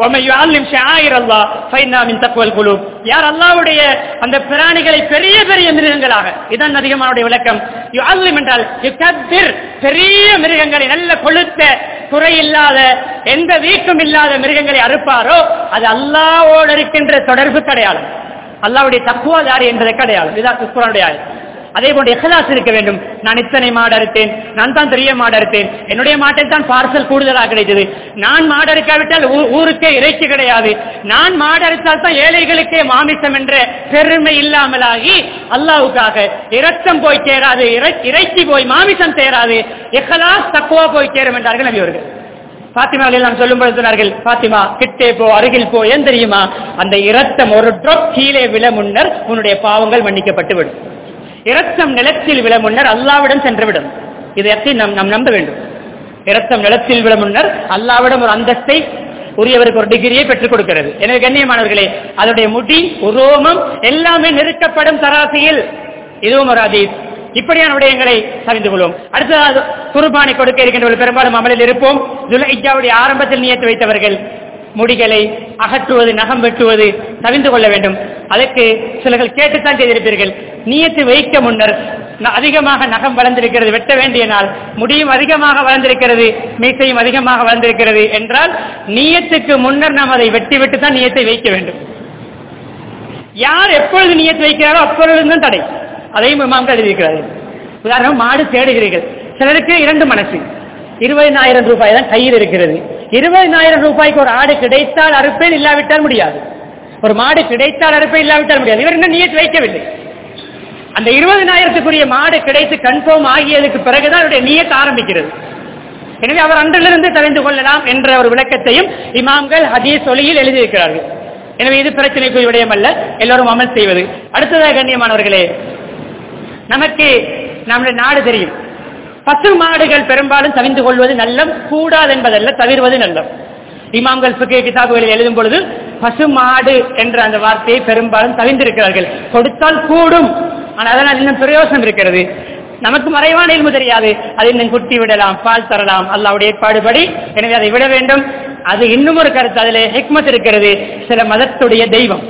யார் அல்லாவுடைய அந்த பிராணிகளை பெரிய பெரிய மிருகங்களாக இதான் அதிகமானுடைய விளக்கம் என்றால் பெரிய மிருகங்களை நல்ல கொளுத்த குறையில்லாத எந்த வீக்கம் இல்லாத மிருகங்களை அறுப்பாரோ அது அல்லாவோடு இருக்கின்ற தொடர்பு கிடையாது அல்லாவுடைய தக்குவாதாரி என்பதை கிடையாது இதுதான் குரானுடைய ஆயம் அதே போன்று எஹலாஸ் இருக்க வேண்டும் நான் இத்தனை மாடு அறுத்தேன் நான் தான் பெரிய மாடு அறுத்தேன் என்னுடைய மாட்டை தான் பார்சல் கூடுதலாக கிடைத்தது நான் மாடு அறுக்காவிட்டால் ஊருக்கே இறைச்சி கிடையாது நான் மாடு அறுத்தால் தான் ஏழைகளுக்கே மாமிசம் என்ற பெருமை இல்லாமலாகி அல்லாவுக்காக இரத்தம் போய் சேராது இறைச்சி போய் மாமிசம் சேராது எஹலாஸ் தக்குவா போய் சேரும் என்றார்கள் நபி அவர்கள் பாத்திமாவில் நாம் சொல்லும் பொழுது சொன்னார்கள் பாத்திமா கிட்டே போ அருகில் போ ஏன் தெரியுமா அந்த இரத்தம் ஒரு ட்ரொப் கீழே விழ முன்னர் உன்னுடைய பாவங்கள் மன்னிக்கப்பட்டு விடும் இரத்தம் நிலத்தில் விழ முன்னர் அல்லாவிடம் சென்றுவிடும் இதை நாம் நாம் நம்ப வேண்டும் இரத்தம் நிலத்தில் விழ முன்னர் அல்லாவிடம் ஒரு அந்தஸ்தை உரியவருக்கு ஒரு டிகிரியை பெற்றுக் கொடுக்கிறது எனவே கண்ணியமானவர்களே அதனுடைய முடி உரோமம் எல்லாமே நெருக்கப்படும் தராசியில் இதுவும் ஒரு அதீத் இப்படியான விடயங்களை தெரிந்து கொள்வோம் அடுத்ததாக குர்பானை கொடுக்க இருக்கின்றவர்கள் பெரும்பாலும் அமலில் இருப்போம் துலைஜாவுடைய ஆரம்பத்தில் நியத்து வைத்தவர்கள் முடிகளை அகற்றுவது நகம் வெட்டுவது தவிந்து கொள்ள வேண்டும் அதற்கு சிலர்கள் கேட்டுத்தான் செய்திருப்பீர்கள் நீயத்து வைக்க முன்னர் அதிகமாக நகம் வளர்ந்திருக்கிறது வெட்ட வேண்டிய நாள் முடியும் அதிகமாக வளர்ந்திருக்கிறது மீசையும் அதிகமாக வளர்ந்திருக்கிறது என்றால் நீயத்துக்கு முன்னர் நாம் அதை வெட்டி விட்டு தான் நீயத்தை வைக்க வேண்டும் யார் எப்பொழுது நீயத்து வைக்கிறாரோ அப்பொழுது தான் தடை அதையும் இமாம்கள் எழுதியிருக்கிறார்கள் உதாரணம் மாடு தேடுகிறீர்கள் சிலருக்கு இரண்டு மனசு இருபதினாயிரம் ரூபாய் தான் கையில் இருக்கிறது இருபதினாயிரம் ரூபாய்க்கு ஒரு ஆடு கிடைத்தால் அறுப்பேன் இல்லாவிட்டால் முடியாது ஒரு மாடு கிடைத்தால் அறுப்பேன் இல்லாவிட்டால் முடியாது இவர் இன்னும் நீயத்து வைக்கவில்லை அந்த இருபதினாயிரத்துக்குரிய மாடு கிடைத்து கன்ஃபார்ம் ஆகியதுக்கு பிறகுதான் அவருடைய நீயத்து ஆரம்பிக்கிறது எனவே அவர் அன்றிலிருந்து தெரிந்து கொள்ளலாம் என்ற ஒரு விளக்கத்தையும் இமாம்கள் ஹதீஸ் ஒளியில் எழுதியிருக்கிறார்கள் எனவே இது பிரச்சனைக்குரிய விடயம் அல்ல எல்லோரும் அமல் செய்வது அடுத்ததாக கண்ணியமானவர்களே நமக்கு நம்முடைய நாடு தெரியும் பசு மாடுகள் பெரும்பாலும் தவிந்து கொள்வது நல்லம் கூடாது என்பதல்ல தவிர்வது நல்லம் இமாம்கள் சுக்கிய கிதாபுகளில் எழுதும் பொழுது பசு மாடு என்ற அந்த வார்த்தையை பெரும்பாலும் தவிர்ந்திருக்கிறார்கள் கொடுத்தால் கூடும் ஆனால் அதனால் இன்னும் பிரயோசனம் இருக்கிறது நமக்கு மறைவான இல்மு தெரியாது அதை இன்னும் குட்டி விடலாம் பால் தரலாம் அல்லாவுடைய ஏற்பாடுபடி எனவே அதை விட வேண்டும் அது இன்னும் ஒரு கருத்து அதில் ஹெக்மத் இருக்கிறது சில மதத்துடைய தெய்வம்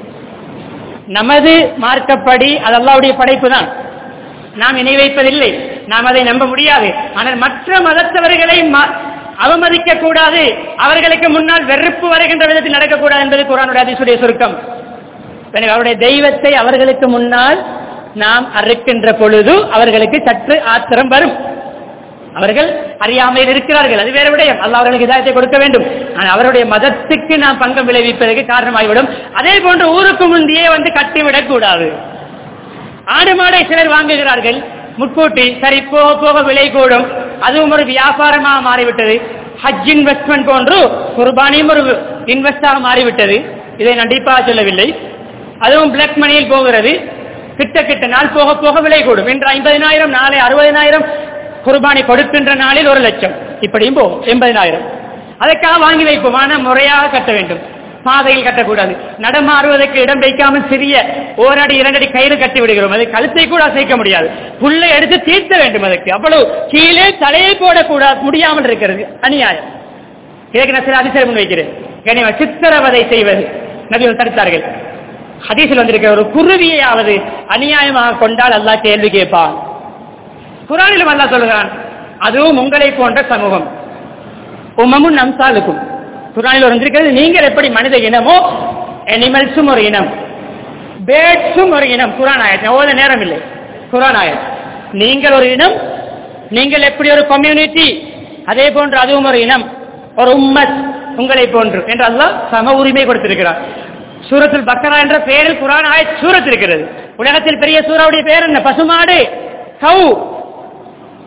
நமது மார்க்கப்படி அது அல்லாவுடைய படைப்பு தான் நாம் இணை வைப்பதில்லை நாம் அதை நம்ப முடியாது ஆனால் மற்ற மதத்தவர்களை அவமதிக்க கூடாது அவர்களுக்கு முன்னால் வெறுப்பு வருகின்ற விதத்தில் நடக்கக்கூடாது என்பது குரானுடைய அதிசுடைய சுருக்கம் அவருடைய தெய்வத்தை அவர்களுக்கு முன்னால் நாம் அறுக்கின்ற பொழுது அவர்களுக்கு சற்று ஆத்திரம் வரும் அவர்கள் அறியாமையில் இருக்கிறார்கள் அது வேற விடயம் அல்ல அவர்களுக்கு இதாயத்தை கொடுக்க வேண்டும் ஆனால் அவருடைய மதத்துக்கு நாம் பங்கம் விளைவிப்பதற்கு காரணமாகிவிடும் அதே போன்று ஊருக்கு முந்தையே வந்து கட்டிவிடக் கூடாது ஆடு மாடை சிலர் வாங்குகிறார்கள் முட்கூட்டி சரி போக போக விலை கூடும் அதுவும் ஒரு வியாபாரமாக மாறிவிட்டது ஹஜ் இன்வெஸ்ட்மெண்ட் போன்று குர்பானியும் ஒரு இன்வெஸ்டாக மாறிவிட்டது இதை நான் டீப்பாக சொல்லவில்லை அதுவும் பிளாக் மணியில் போகிறது கிட்ட கிட்ட நாள் போக போக விலை கூடும் இன்று ஐம்பதினாயிரம் நாளை அறுபதினாயிரம் குர்பானி கொடுக்கின்ற நாளில் ஒரு லட்சம் இப்படியும் போகும் எண்பதினாயிரம் அதற்காக வாங்கி வைப்போம் ஆனால் முறையாக கட்ட வேண்டும் பாதையில் கட்டக்கூடாது நடமாறுவதற்கு இடம் வைக்காமல் சிறிய ஓரடி இரண்டடி கயிறு கட்டி விடுகிறோம் அது கழுத்தை கூட அசைக்க முடியாது புல்லை எடுத்து தீர்த்த வேண்டும் அதற்கு அவ்வளவு கீழே தலையை போடக்கூடாது முடியாமல் இருக்கிறது அநியாயம் இதற்கு நான் சில அதிசயம் முன்வைக்கிறேன் கனிம சித்திரவதை செய்வது நபிகள் தடுத்தார்கள் ஹதீஸில் வந்திருக்கிற ஒரு குருவியாவது அநியாயமாக கொண்டால் அல்லாஹ் கேள்வி கேட்பான் குரானிலும் அல்லாஹ் சொல்கிறான் அதுவும் உங்களை போன்ற சமூகம் உமமும் நம்சாலுக்கும் குரானில் வந்திருக்கிறது நீங்கள் எப்படி மனித இனமோ அனிமல்ஸும் ஒரு இனம் பேட்ஸும் ஒரு இனம் குரான் ஆயத் ஓத நேரம் இல்லை குரான் ஆயத் நீங்கள் ஒரு இனம் நீங்கள் எப்படி ஒரு கம்யூனிட்டி அதே போன்று அதுவும் ஒரு இனம் ஒரு உம்மத் உங்களை போன்று என்று அல்லாஹ் சம உரிமை கொடுத்திருக்கிறார் சூரத்தில் பக்கரா என்ற பெயரில் குரான் ஆயத் சூரத் இருக்கிறது உலகத்தில் பெரிய சூறாவுடைய பெயர் என்ன பசுமாடு கவு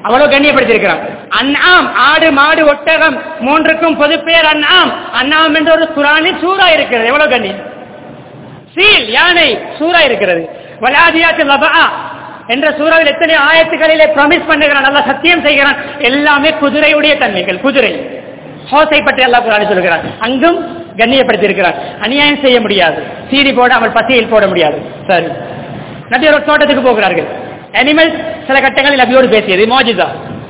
அவ்வளவு கண்ணியப்படுத்தியிருக்கிறான் அண்ணாம் ஆடு மாடு ஒட்டகம் மூன்றுக்கும் பொது பெயர் அண்ணாம் அண்ணாம் என்ற ஒரு குரானில் சூறா இருக்கிறது எவ்வளவு கண்ணியம் சீல் யானை சூறா இருக்கிறது வலாதியாத்து லபா என்ற சூறாவில் எத்தனை ஆயத்துகளிலே ப்ராமிஸ் பண்ணுகிறான் நல்லா சத்தியம் செய்கிறான் எல்லாமே குதிரையுடைய தன்மைகள் குதிரை ஹோசை பற்றி அல்லாஹ் குரான் சொல்கிறான் அங்கும் கண்ணியப்படுத்தி இருக்கிறார் அநியாயம் செய்ய முடியாது சீடி போடாமல் பசியில் போட முடியாது சரி நபி ஒரு தோட்டத்துக்கு போகிறார்கள் அனிமல் சில கட்டங்களில் நபியோடு பேசியது மோஜிதா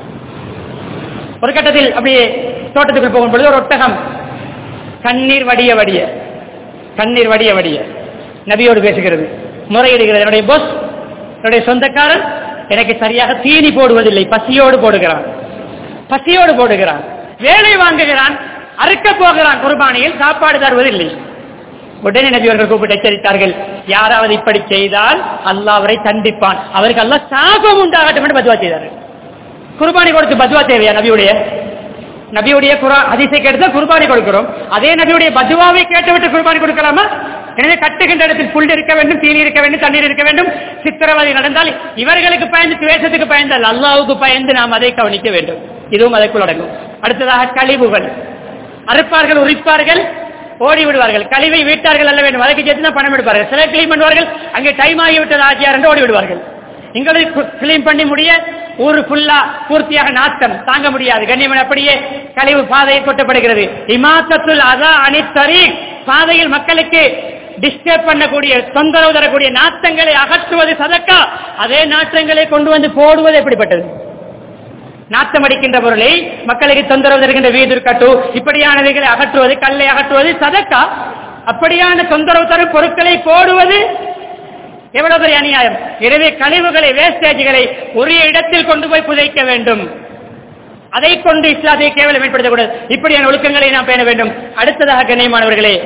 ஒரு கட்டத்தில் அப்படியே தோட்டத்துக்குள் போகும் பொழுது ஒரு ஒட்டகம் கண்ணீர் வடிய வடிய கண்ணீர் வடிய வடிய நபியோடு பேசுகிறது முறையிடுகிறது என்னுடைய போஸ் என்னுடைய சொந்தக்காரன் எனக்கு சரியாக தீனி போடுவதில்லை பசியோடு போடுகிறான் பசியோடு போடுகிறான் வேலை வாங்குகிறான் அறுக்க போகிறான் குர்பானியில் சாப்பாடு தருவதில்லை உடனே நபி அவர்கள் கூப்பிட்டு எச்சரித்தார்கள் யாராவது இப்படி செய்தால் அல்லாஹ் அவரை தண்டிப்பான் அவருக்கு அல்லாஹ் சாபம் உண்டாகட்டும் என்று பதுவா செய்தார்கள் குர்பானி கொடுத்து பதுவா தேவையா நபியுடைய நபியுடைய குரா அதிசை கேட்டு குர்பானி கொடுக்கிறோம் அதே நபியுடைய பதுவாவை கேட்டுவிட்டு குர்பானி கொடுக்கலாமா எனவே கட்டுகின்ற இடத்தில் புல் இருக்க வேண்டும் தீனி இருக்க வேண்டும் தண்ணீர் இருக்க வேண்டும் சித்திரவதை நடந்தால் இவர்களுக்கு பயந்து துவேஷத்துக்கு பயந்தால் அல்லாவுக்கு பயந்து நாம் அதை கவனிக்க வேண்டும் இதுவும் அதற்குள் அடங்கும் அடுத்ததாக கழிவுகள் அறுப்பார்கள் உரிப்பார்கள் ஓடி விடுவார்கள் கழிவை வீட்டார்கள் அல்ல வேண்டும் அதற்கு சேர்த்து தான் பணம் எடுப்பார்கள் சில கிளீன் பண்ணுவார்கள் அங்கே டைம் ஆகிவிட்டது ஆச்சியார் என்று ஓடி விடுவார்கள் எங்களுக்கு கிளீன் பண்ணி முடிய ஊரு ஃபுல்லா பூர்த்தியாக நாட்டம் தாங்க முடியாது கண்ணியமன் அப்படியே கழிவு பாதையில் கொட்டப்படுகிறது இமாசத்துல் அதா அணித்தறி பாதையில் மக்களுக்கு டிஸ்டர்ப் பண்ணக்கூடிய தொந்தரவு தரக்கூடிய நாட்டங்களை அகற்றுவது சதக்கா அதே நாட்டங்களை கொண்டு வந்து போடுவது எப்படிப்பட்டது நாட்டம் அடிக்கின்ற பொருளை மக்களுக்கு தொந்தரவு தருகின்ற வீடு கட்டு இப்படியானவைகளை அகற்றுவது கல்லை அகற்றுவது சதக்கா அப்படியான தொந்தரவு தரும் பொருட்களை போடுவது எவ்வளவு பெரிய அநியாயம் எனவே கழிவுகளை வேஸ்டேஜ்களை உரிய இடத்தில் கொண்டு போய் புதைக்க வேண்டும் அதை கொண்டு இஸ்லாத்தை கேவலம் ஏற்படுத்தக்கூடாது இப்படியான ஒழுக்கங்களை நாம் பேண வேண்டும் அடுத்ததாக கண்ணியமானவர்களே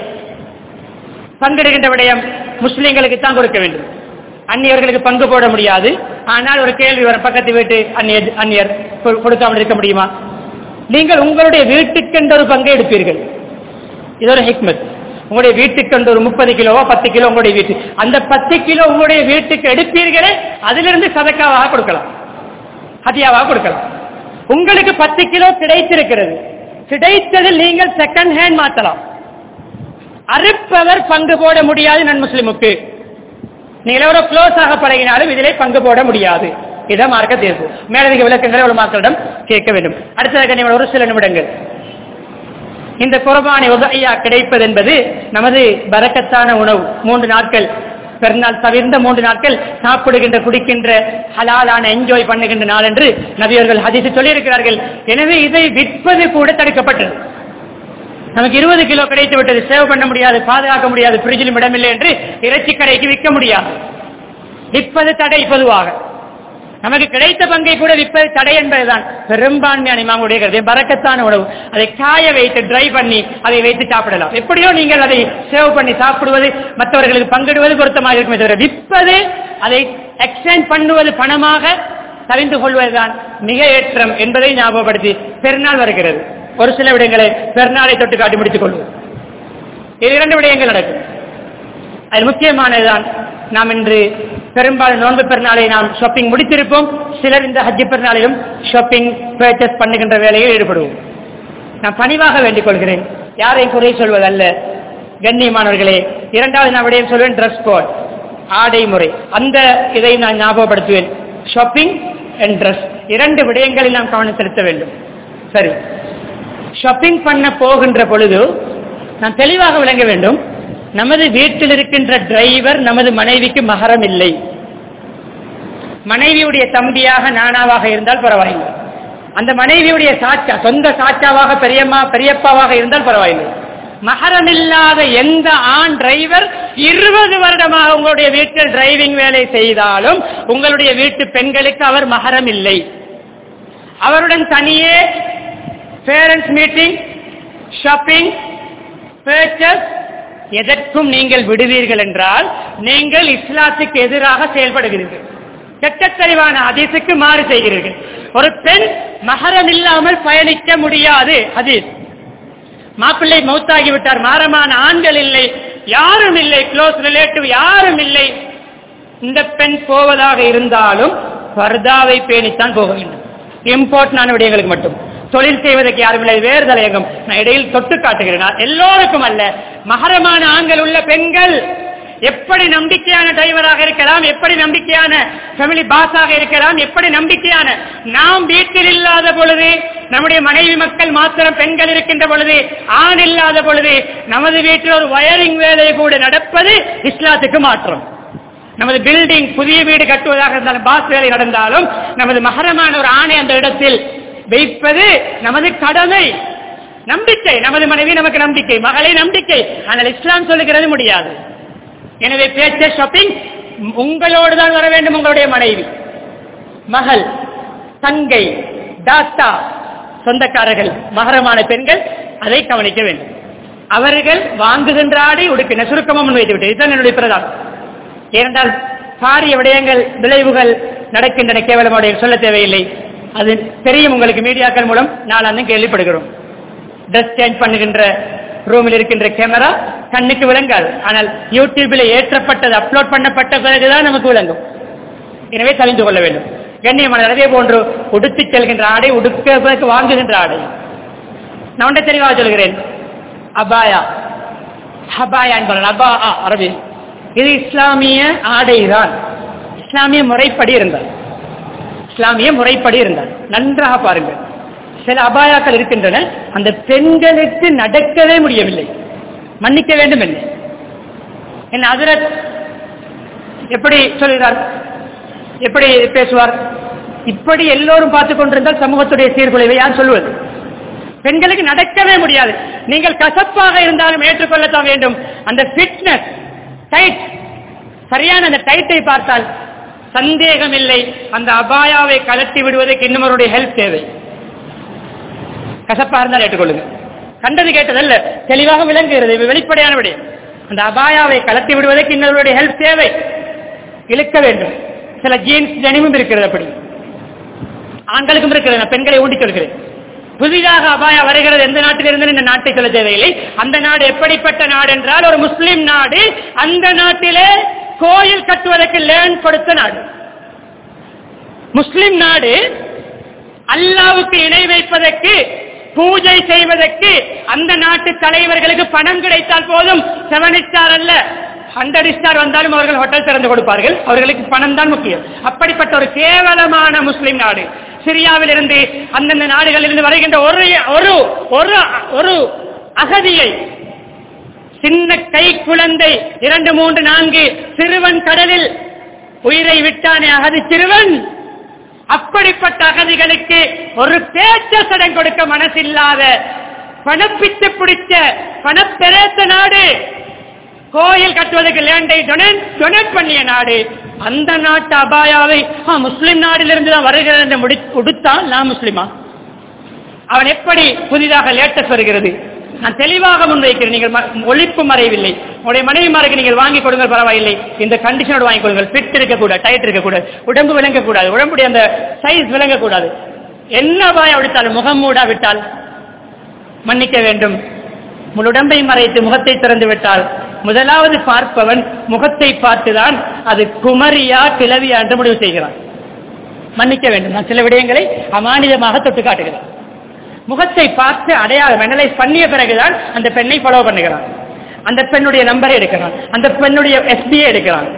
பங்கிடுகின்ற விடயம் முஸ்லிம்களுக்கு தான் கொடுக்க வேண்டும் அந்நியர்களுக்கு பங்கு போட முடியாது ஆனால் ஒரு கேள்வி வரும் பக்கத்து வீட்டு அந்நியர் அந்நியர் கொ- கொடுக்காமல் இருக்க முடியுமா நீங்கள் உங்களுடைய வீட்டுக்கென்ற ஒரு பங்கை எடுப்பீர்கள் இது ஒரு ஹிக்மத் உங்களுடைய வீட்டுக்கு ஒரு முப்பது கிலோவோ பத்து கிலோ உங்களுடைய வீட்டு அந்த பத்து கிலோ உங்களுடைய வீட்டுக்கு எடுப்பீர்களே அதிலிருந்து சதக்காவாக கொடுக்கலாம் ஹதியாவாக கொடுக்கலாம் உங்களுக்கு பத்து கிலோ கிடைத்திருக்கிறது கிடைத்ததில் நீங்கள் செகண்ட் ஹேண்ட் மாற்றலாம் அறுப்பவர் பங்கு போட முடியாது நன் முஸ்லிமுக்கு நீங்கள் எவ்வளவு க்ளோஸ் ஆக பழகினாலும் இதிலே பங்கு போட முடியாது இதான் மார்க்க தீர்ப்பு மேலதிக விளக்கங்களை ஒரு மக்களிடம் கேட்க வேண்டும் அடுத்ததாக நீங்கள் ஒரு சில நிமிடங்கள் இந்த குர்பானி உதவியா கிடைப்பது என்பது நமது பரக்கத்தான உணவு மூன்று நாட்கள் பெருநாள் தவிர்ந்த மூன்று நாட்கள் சாப்பிடுகின்ற குடிக்கின்ற ஹலாலான என்ஜாய் பண்ணுகின்ற நாள் என்று நபியர்கள் ஹதீஸ் சொல்லியிருக்கிறார்கள் எனவே இதை விற்பது கூட தடுக்கப்பட்டது நமக்கு இருபது கிலோ கிடைத்து விட்டது சேவ் பண்ண முடியாது பாதுகாக்க முடியாது பிரிட்ஜிலும் இடமில்லை என்று இறைச்சி கடைக்கு விற்க முடியாது விற்பது தடை பொதுவாக நமக்கு கிடைத்த பங்கை கூட விற்பது தடை என்பதுதான் பெரும்பான்மையான இமாமுடைய கருத்து பறக்கத்தான உணவு அதை காய வைத்து ட்ரை பண்ணி அதை வைத்து சாப்பிடலாம் எப்படியோ நீங்கள் அதை சேவ் பண்ணி சாப்பிடுவது மற்றவர்களுக்கு பங்கிடுவது பொருத்தமாக இருக்குமே தவிர விற்பது அதை எக்ஸ்சேஞ்ச் பண்ணுவது பணமாக தவிந்து கொள்வதுதான் மிக ஏற்றம் என்பதை ஞாபகப்படுத்தி பெருநாள் வருகிறது ஒரு சில விடயங்களை பெருநாளை தொட்டு காட்டி முடித்துக் கொள்வோம் இது இரண்டு விடயங்கள் நடக்கும் அதில் முக்கியமானதுதான் நாம் இன்று பெரும்பாலும் நோன்பு பெருநாளை நாம் ஷாப்பிங் முடித்திருப்போம் சிலர் இந்த ஹஜ்ஜி பெருநாளிலும் ஷாப்பிங் பர்ச்சேஸ் பண்ணுகின்ற வேலையில் ஈடுபடுவோம் நான் பணிவாக வேண்டிக் கொள்கிறேன் யாரையும் குறை சொல்வதல்ல கண்ணியமானவர்களே இரண்டாவது நான் விடயம் சொல்வேன் ட்ரெஸ் கோட் ஆடை முறை அந்த இதை நான் ஞாபகப்படுத்துவேன் ஷாப்பிங் அண்ட் ட்ரெஸ் இரண்டு விடயங்களில் நாம் கவனம் செலுத்த வேண்டும் சரி ஷாப்பிங் பண்ண போகின்ற பொழுது நான் தெளிவாக விளங்க வேண்டும் நமது வீட்டில் இருக்கின்ற டிரைவர் நமது மனைவிக்கு மகரம் இல்லை மனைவியுடைய தம்பியாக நானாவாக இருந்தால் பரவாயில்லை அந்த மனைவியுடைய சாச்சா சொந்த சாச்சாவாக பெரியம்மா பெரியப்பாவாக இருந்தால் பரவாயில்லை மகரம் இல்லாத எந்த ஆண் டிரைவர் இருபது வருடமாக உங்களுடைய வீட்டில் டிரைவிங் வேலை செய்தாலும் உங்களுடைய வீட்டு பெண்களுக்கு அவர் மகரம் இல்லை அவருடன் தனியே பேரண்ட்ஸ் மீட்டிங் ஷாப்பிங் பர்ச்சஸ் எதற்கும் நீங்கள் விடுவீர்கள் என்றால் நீங்கள் இஸ்லாத்துக்கு எதிராக செயல்படுகிறீர்கள் கெட்டத்தறிவான அதிசுக்கு மாறு செய்கிறீர்கள் ஒரு பெண் மகரம் இல்லாமல் பயணிக்க முடியாது ஹதீஸ் மாப்பிள்ளை மௌத்தாகி விட்டார் மாறமான ஆண்கள் இல்லை யாரும் இல்லை க்ளோஸ் ரிலேட்டிவ் யாரும் இல்லை இந்த பெண் போவதாக இருந்தாலும் பர்தாவை பேணித்தான் போக வேண்டும் இம்பார்ட்டன்டான விடயங்களுக்கு மட்டும் தொழில் செய்வதற்கு யாரும் இல்லை வேறு தலையங்கம் நான் இடையில் தொட்டு காட்டுகிறேன் நான் எல்லோருக்கும் அல்ல மகரமான ஆண்கள் உள்ள பெண்கள் எப்படி நம்பிக்கையான டிரைவராக இருக்கலாம் எப்படி நம்பிக்கையான ஃபேமிலி பாஸாக இருக்கலாம் எப்படி நம்பிக்கையான நாம் வீட்டில் இல்லாத பொழுது நம்முடைய மனைவி மக்கள் மாத்திரம் பெண்கள் இருக்கின்ற பொழுது ஆண் இல்லாத பொழுது நமது வீட்டில் ஒரு வயரிங் வேலை கூட நடப்பது இஸ்லாத்துக்கு மாற்றம் நமது பில்டிங் புதிய வீடு கட்டுவதாக இருந்தாலும் பாஸ் வேலை நடந்தாலும் நமது மகரமான ஒரு ஆணை அந்த இடத்தில் வைப்பது நமது கடமை நம்பிக்கை நமது மனைவி நமக்கு நம்பிக்கை மகளை நம்பிக்கை ஆனால் இஸ்லாம் சொல்லுகிறது முடியாது எனவே பேச்ச ஷாப்பிங் உங்களோடு தான் வர வேண்டும் உங்களுடைய மனைவி மகள் தங்கை தாத்தா சொந்தக்காரர்கள் மகரமான பெண்கள் அதை கவனிக்க வேண்டும் அவர்கள் வாங்குகின்ற ஆடை உடுப்பின சுருக்கமும் வைத்து விட்டு இதுதான் என்னுடைய பிரதானம் ஏனென்றால் பாரிய விடயங்கள் விளைவுகள் நடக்கின்றன கேவலமுடைய சொல்ல தேவையில்லை அது தெரியும் உங்களுக்கு மீடியாக்கள் மூலம் நாளாந்தும் கேள்விப்படுகிறோம் ட்ரெஸ் சேஞ்ச் பண்ணுகின்ற ரூமில் இருக்கின்ற கேமரா கண்ணுக்கு விளங்காது ஆனால் யூடியூபில் ஏற்றப்பட்டது அப்லோட் பண்ணப்பட்ட பிறகுதான் நமக்கு விளங்கும் எனவே தெரிந்து கொள்ள வேண்டும் கண்ணியமான அதே போன்று உடுத்தி செல்கின்ற ஆடை உடுக்க வாங்குகின்ற ஆடை நான் ஒன்றை தெளிவாக சொல்கிறேன் அபாயா ஹபாயா என்பார்கள் அபா ஆ, அரபி இது இஸ்லாமிய ஆடைதான் இஸ்லாமிய முறைப்படி இருந்தார் இஸ்லாமிய முறைப்படி இருந்தார் நன்றாக பாருங்கள் சில அபாயாக்கள் இருக்கின்றன அந்த பெண்களுக்கு நடக்கவே முடியவில்லை மன்னிக்க வேண்டும் என்ன என்ன அதிரத் எப்படி சொல்கிறார் எப்படி பேசுவார் இப்படி எல்லோரும் பார்த்துக் கொண்டிருந்தால் சமூகத்துடைய சீர்குலைவை யார் சொல்லுவது பெண்களுக்கு நடக்கவே முடியாது நீங்கள் கசப்பாக இருந்தாலும் ஏற்றுக்கொள்ளத்தான் வேண்டும் அந்த ஃபிட்னஸ் டைட் சரியான அந்த டைட்டை பார்த்தால் சந்தேகம் இல்லை அந்த அபாயாவை கலட்டி விடுவதற்கு இன்னும் ஹெல்ப் தேவை கசப்பா இருந்தால் ஏற்றுக்கொள்ளுங்க கண்டது கேட்டதல்ல தெளிவாக விளங்குகிறது இது வெளிப்படையான விடயம் அந்த அபாயாவை கலத்தி விடுவதற்கு இன்னொருடைய ஹெல்ப் தேவை இழுக்க வேண்டும் சில ஜீன்ஸ் ஜனிமும் இருக்கிறது அப்படி ஆண்களுக்கும் இருக்கிறது நான் பெண்களை ஊண்டி சொல்கிறேன் புதிதாக அபாயா வருகிறது எந்த நாட்டில் இருந்து இந்த நாட்டை சொல்ல தேவையில்லை அந்த நாடு எப்படிப்பட்ட நாடு என்றால் ஒரு முஸ்லிம் நாடு அந்த நாட்டிலே கோயில் கட்டுவதற்கு லேண்ட் கொடுத்த நாடு முஸ்லிம் நாடு அல்லாவுக்கு இணை வைப்பதற்கு பூஜை செய்வதற்கு அந்த நாட்டு தலைவர்களுக்கு பணம் கிடைத்தால் போதும் செவன் ஸ்டார் அல்ல ஹண்ட்ரட் ஸ்டார் வந்தாலும் அவர்கள் ஹோட்டல் திறந்து கொடுப்பார்கள் அவர்களுக்கு பணம் தான் முக்கியம் அப்படிப்பட்ட ஒரு கேவலமான முஸ்லிம் நாடு சிரியாவில் இருந்து அந்தந்த நாடுகளில் இருந்து வருகின்ற ஒரு ஒரு ஒரு ஒரு அகதியை சின்ன கை குழந்தை இரண்டு மூன்று நான்கு சிறுவன் கடலில் உயிரை விட்டானே அகதி சிறுவன் அப்படிப்பட்ட அகதிகளுக்கு ஒரு பேச்ச சடன் கொடுக்க மனசில்லாத பணப்பித்து பிடிச்ச பணப்பெரேத்த நாடு கோயில் கட்டுவதற்கு லேண்டை டொனேட் டொனேட் பண்ணிய நாடு அந்த நாட்டு அபாயாவை ஆ, முஸ்லிம் நாட்டிலிருந்து தான் வருகிறது என்று முடி உடுத்தான் நான் முஸ்லிமா அவன் எப்படி புதிதாக லேட்டஸ்ட் வருகிறது நான் தெளிவாக முன்வைக்கிறேன் நீங்கள் ம- ஒழிப்பு மறையவில்லை உங்களுடைய மனைவிமாருக்கு நீங்கள் வாங்கி கொடுங்க பரவாயில்லை இந்த கண்டிஷனோடு வாங்கி கொடுங்கள் ஃபிட் இருக்கக்கூடாது டைட் இருக்கக்கூடாது உடம்பு விளங்கக்கூடாது உடம்புடைய அந்த சைஸ் விளங்கக்கூடாது என்ன பாய விட்டால் முகம் மூடா விட்டால் மன்னிக்க வேண்டும் முழு உடம்பை மறைத்து முகத்தை திறந்து விட்டால் முதலாவது பார்ப்பவன் முகத்தை பார்த்துதான் அது குமரியா கிளவியா என்று முடிவு செய்கிறான் மன்னிக்க வேண்டும் நான் சில விடயங்களை அமானிதமாக தொட்டு காட்டுகிறேன் முகத்தை பார்த்து அடையாளம் அனலைஸ் பண்ணிய பிறகுதான் அந்த பெண்ணை ஃபாலோ பண்ணுகிறான் அந்த பெண்ணுடைய நம்பரை எடுக்கிறான் அந்த பெண்ணுடைய எஸ்பியை எடுக்கிறான்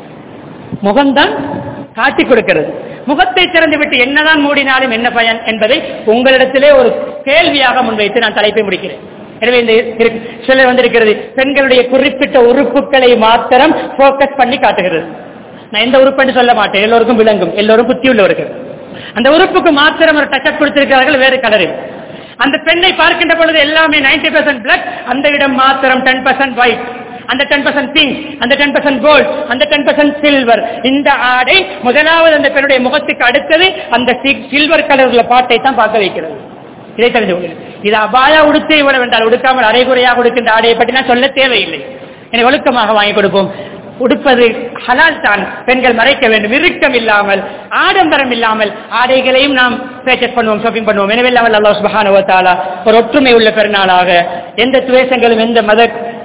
முகம்தான் காட்டி கொடுக்கிறது முகத்தை திறந்து விட்டு என்னதான் மூடினாலும் என்ன பயன் என்பதை உங்களிடத்திலே ஒரு கேள்வியாக முன்வைத்து நான் தலைப்பை முடிக்கிறேன் எனவே இந்த இருக்கு- சிலர் வந்திருக்கிறது பெண்களுடைய குறிப்பிட்ட உறுப்புகளை மாத்திரம் போக்கஸ் பண்ணி காட்டுகிறது நான் எந்த உறுப்புன்னு சொல்ல மாட்டேன் எல்லோருக்கும் விளங்கும் எல்லோரும் புத்தி உள்ளவர்கள் அந்த உறுப்புக்கு மாத்திரம் ஒரு டச்சப் கொடுத்திருக்கிறார்கள் வேறு கலரில் அந்த பெண்ணை பார்க்கின்ற பொழுது எல்லாமே 90% பெர்சன்ட் பிளட் அந்த இடம் மாத்திரம் டென் பர்சன்ட் ஒயிட் அந்த டென் பர்சன்ட் பிங்க் அந்த டென் பர்சன்ட் கோல்ட் அந்த டென் பர்சன்ட் சில்வர் இந்த ஆடை முதலாவது அந்த பெண்ணுடைய முகத்துக்கு அடுத்தது அந்த சில்வர் கலர் உள்ள பாட்டை தான் பார்க்க வைக்கிறது இதை தெரிந்து கொள்ளுங்கள் இது அபாயா உடுத்து இவ்வளவு என்றால் உடுக்காமல் அரைகுறையாக உடுக்கின்ற ஆடையை பற்றி நான் சொல்ல தேவையில்லை எனவே ஒழுக்கமாக வாங்கி கொடுப்போம் உடுப்பது ஹலால் தான் பெண்கள் மறைக்க வேண்டும் இறுக்கம் இல்லாமல் ஆடம்பரம் இல்லாமல் ஆடைகளையும் நாம் பர்ச்சேஸ் பண்ணுவோம் ஷாப்பிங் பண்ணுவோம் எனவே இல்லாமல் அல்லாஹ் சுப்ஹானஹு வ தஆலா ஒரு ஒற்றுமை உள்ள பெருநாளாக எந்த துவேஷங்களும் எந்த மத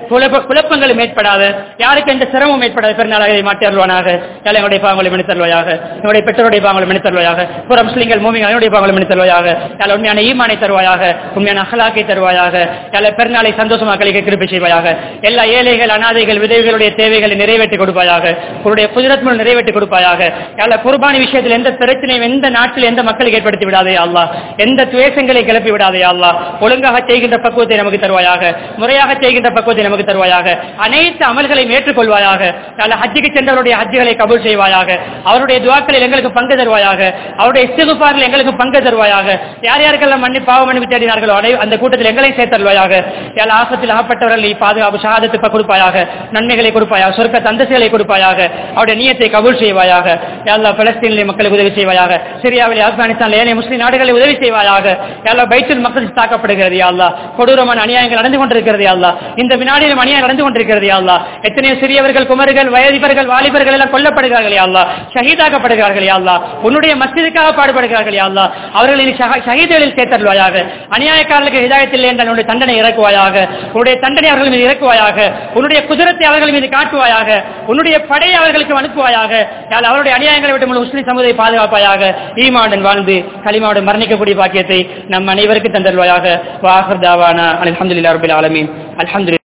குழப்ப குழப்பங்களும் ஏற்படாத யாருக்கு எந்த சிரமம் ஏற்படாத பெருநாளாக மாற்றி அருள்வானாக யாழ் எங்களுடைய பாவங்களை மன்னித்தருவாயாக எங்களுடைய பெற்றோருடைய பாவங்களை மன்னித்தருவாயாக புற முஸ்லிம்கள் மூமிகள் என்னுடைய பாவங்களை மன்னித்தருவாயாக யாழ் உண்மையான ஈமானை தருவாயாக உண்மையான அகலாக்கை தருவாயாக யாழ் பெருநாளை சந்தோஷமாக கழிக்க கிருப்பை செய்வாயாக எல்லா ஏழைகள் அனாதைகள் விதவைகளுடைய தேவைகளை நிறைவேற்றி கொடுப்பாயாக உன்னுடைய குதிரத் மூலம் நிறைவேற்றி கொடுப்பாயாக யாழ் குர்பானி விஷயத்தில் எந்த பிரச்சனையும் எந்த நாட்டில் எந்த மக்களுக்கு ஏற்படுத்தி விடாதே அல்லா எந்த துவேஷங்களை கிளப்பி விடாதே அல்லா ஒழுங்காக செய்கின்ற பக்குவத்தை நமக்கு தருவாயாக முறையாக செய்கின்ற பக்குவத்தை நமக்கு தருவாயாக அனைத்து அமல்களையும் ஏற்றுக்கொள்வாயாக நல்ல ஹஜ்ஜுக்கு சென்றவருடைய ஹஜ்ஜுகளை கபூல் செய்வாயாக அவருடைய துவாக்களில் எங்களுக்கு பங்கு தருவாயாக அவருடைய இஸ்திகுபாரில் எங்களுக்கு பங்கு தருவாயாக யார் யாருக்கெல்லாம் மன்னி பாவ மன்னிப்பு தேடினார்களோ அனை அந்த கூட்டத்தில் எங்களையும் சேர்த்தருவாயாக யாழ் ஆபத்தில் அகப்பட்டவர்கள் நீ பாதுகாப்பு ஷஹாதத்து கொடுப்பாயாக நன்மைகளை கொடுப்பாயாக சொர்க்க தந்தசுகளை கொடுப்பாயாக அவருடைய நியத்தை கபூல் செய்வாயாக எல்லா பலஸ்தீனிலே மக்களுக்கு உதவி செய்வாயாக சிரியாவில் ஆப்கானிஸ்தான் ஏனைய முஸ்லிம் நாடுகளை உதவி செய்வாயாக எல்லா பைத்துல் மக்கள் தாக்கப்படுகிறது யாழ்லா கொடூரமான அநியாயங்கள் நடந்து கொண்டிருக்கிறது யாழ்லா இந்த வினாடியிலும் அநியாயம் நடந்து கொண்டிருக்கிறது யாழ்லா எத்தனையோ சிறியவர்கள் குமர்கள் வயதிபர்கள் வாலிபர்கள் எல்லாம் கொல்லப்படுகிறார்கள் யாழ்லா ஷஹீதாக்கப்படுகிறார்கள் யாழ்லா உன்னுடைய மஸ்ஜிதுக்காக பாடுபடுகிறார்கள் யாழ்லா அவர்களை நீ ஷஹ- ஷஹீதுகளில் சேர்த்தருவாயாக அநியாயக்காரர்களுக்கு ஹிதாயத்தில் என்ற உன்னுடைய தண்டனை இறக்குவாயாக உன்னுடைய தண்டனை அவர்கள் மீது இறக்குவாயாக உன்னுடைய குதிரத்தை அவர்கள் மீது காட்டுவாயாக உன்னுடைய படையை அவர்களுக்கு அனுப்புவாயாக யாழ் அவருடைய அநியாயங்களை விட்டு முழு முஸ்லிம் சமுதாயை பாதுகாப்பாயாக ஈமாவுடன் வாழ்ந்து களிமாவுடன் மரணிக்கக்கூடிய பாக்கியத்தை நம் அனைவருக்கும் தந்தருவாயாக வாஹர் தாவானா அலமதுல்லா ரபுல் ஆலமீன் அல்ஹம்துலில்லாஹ்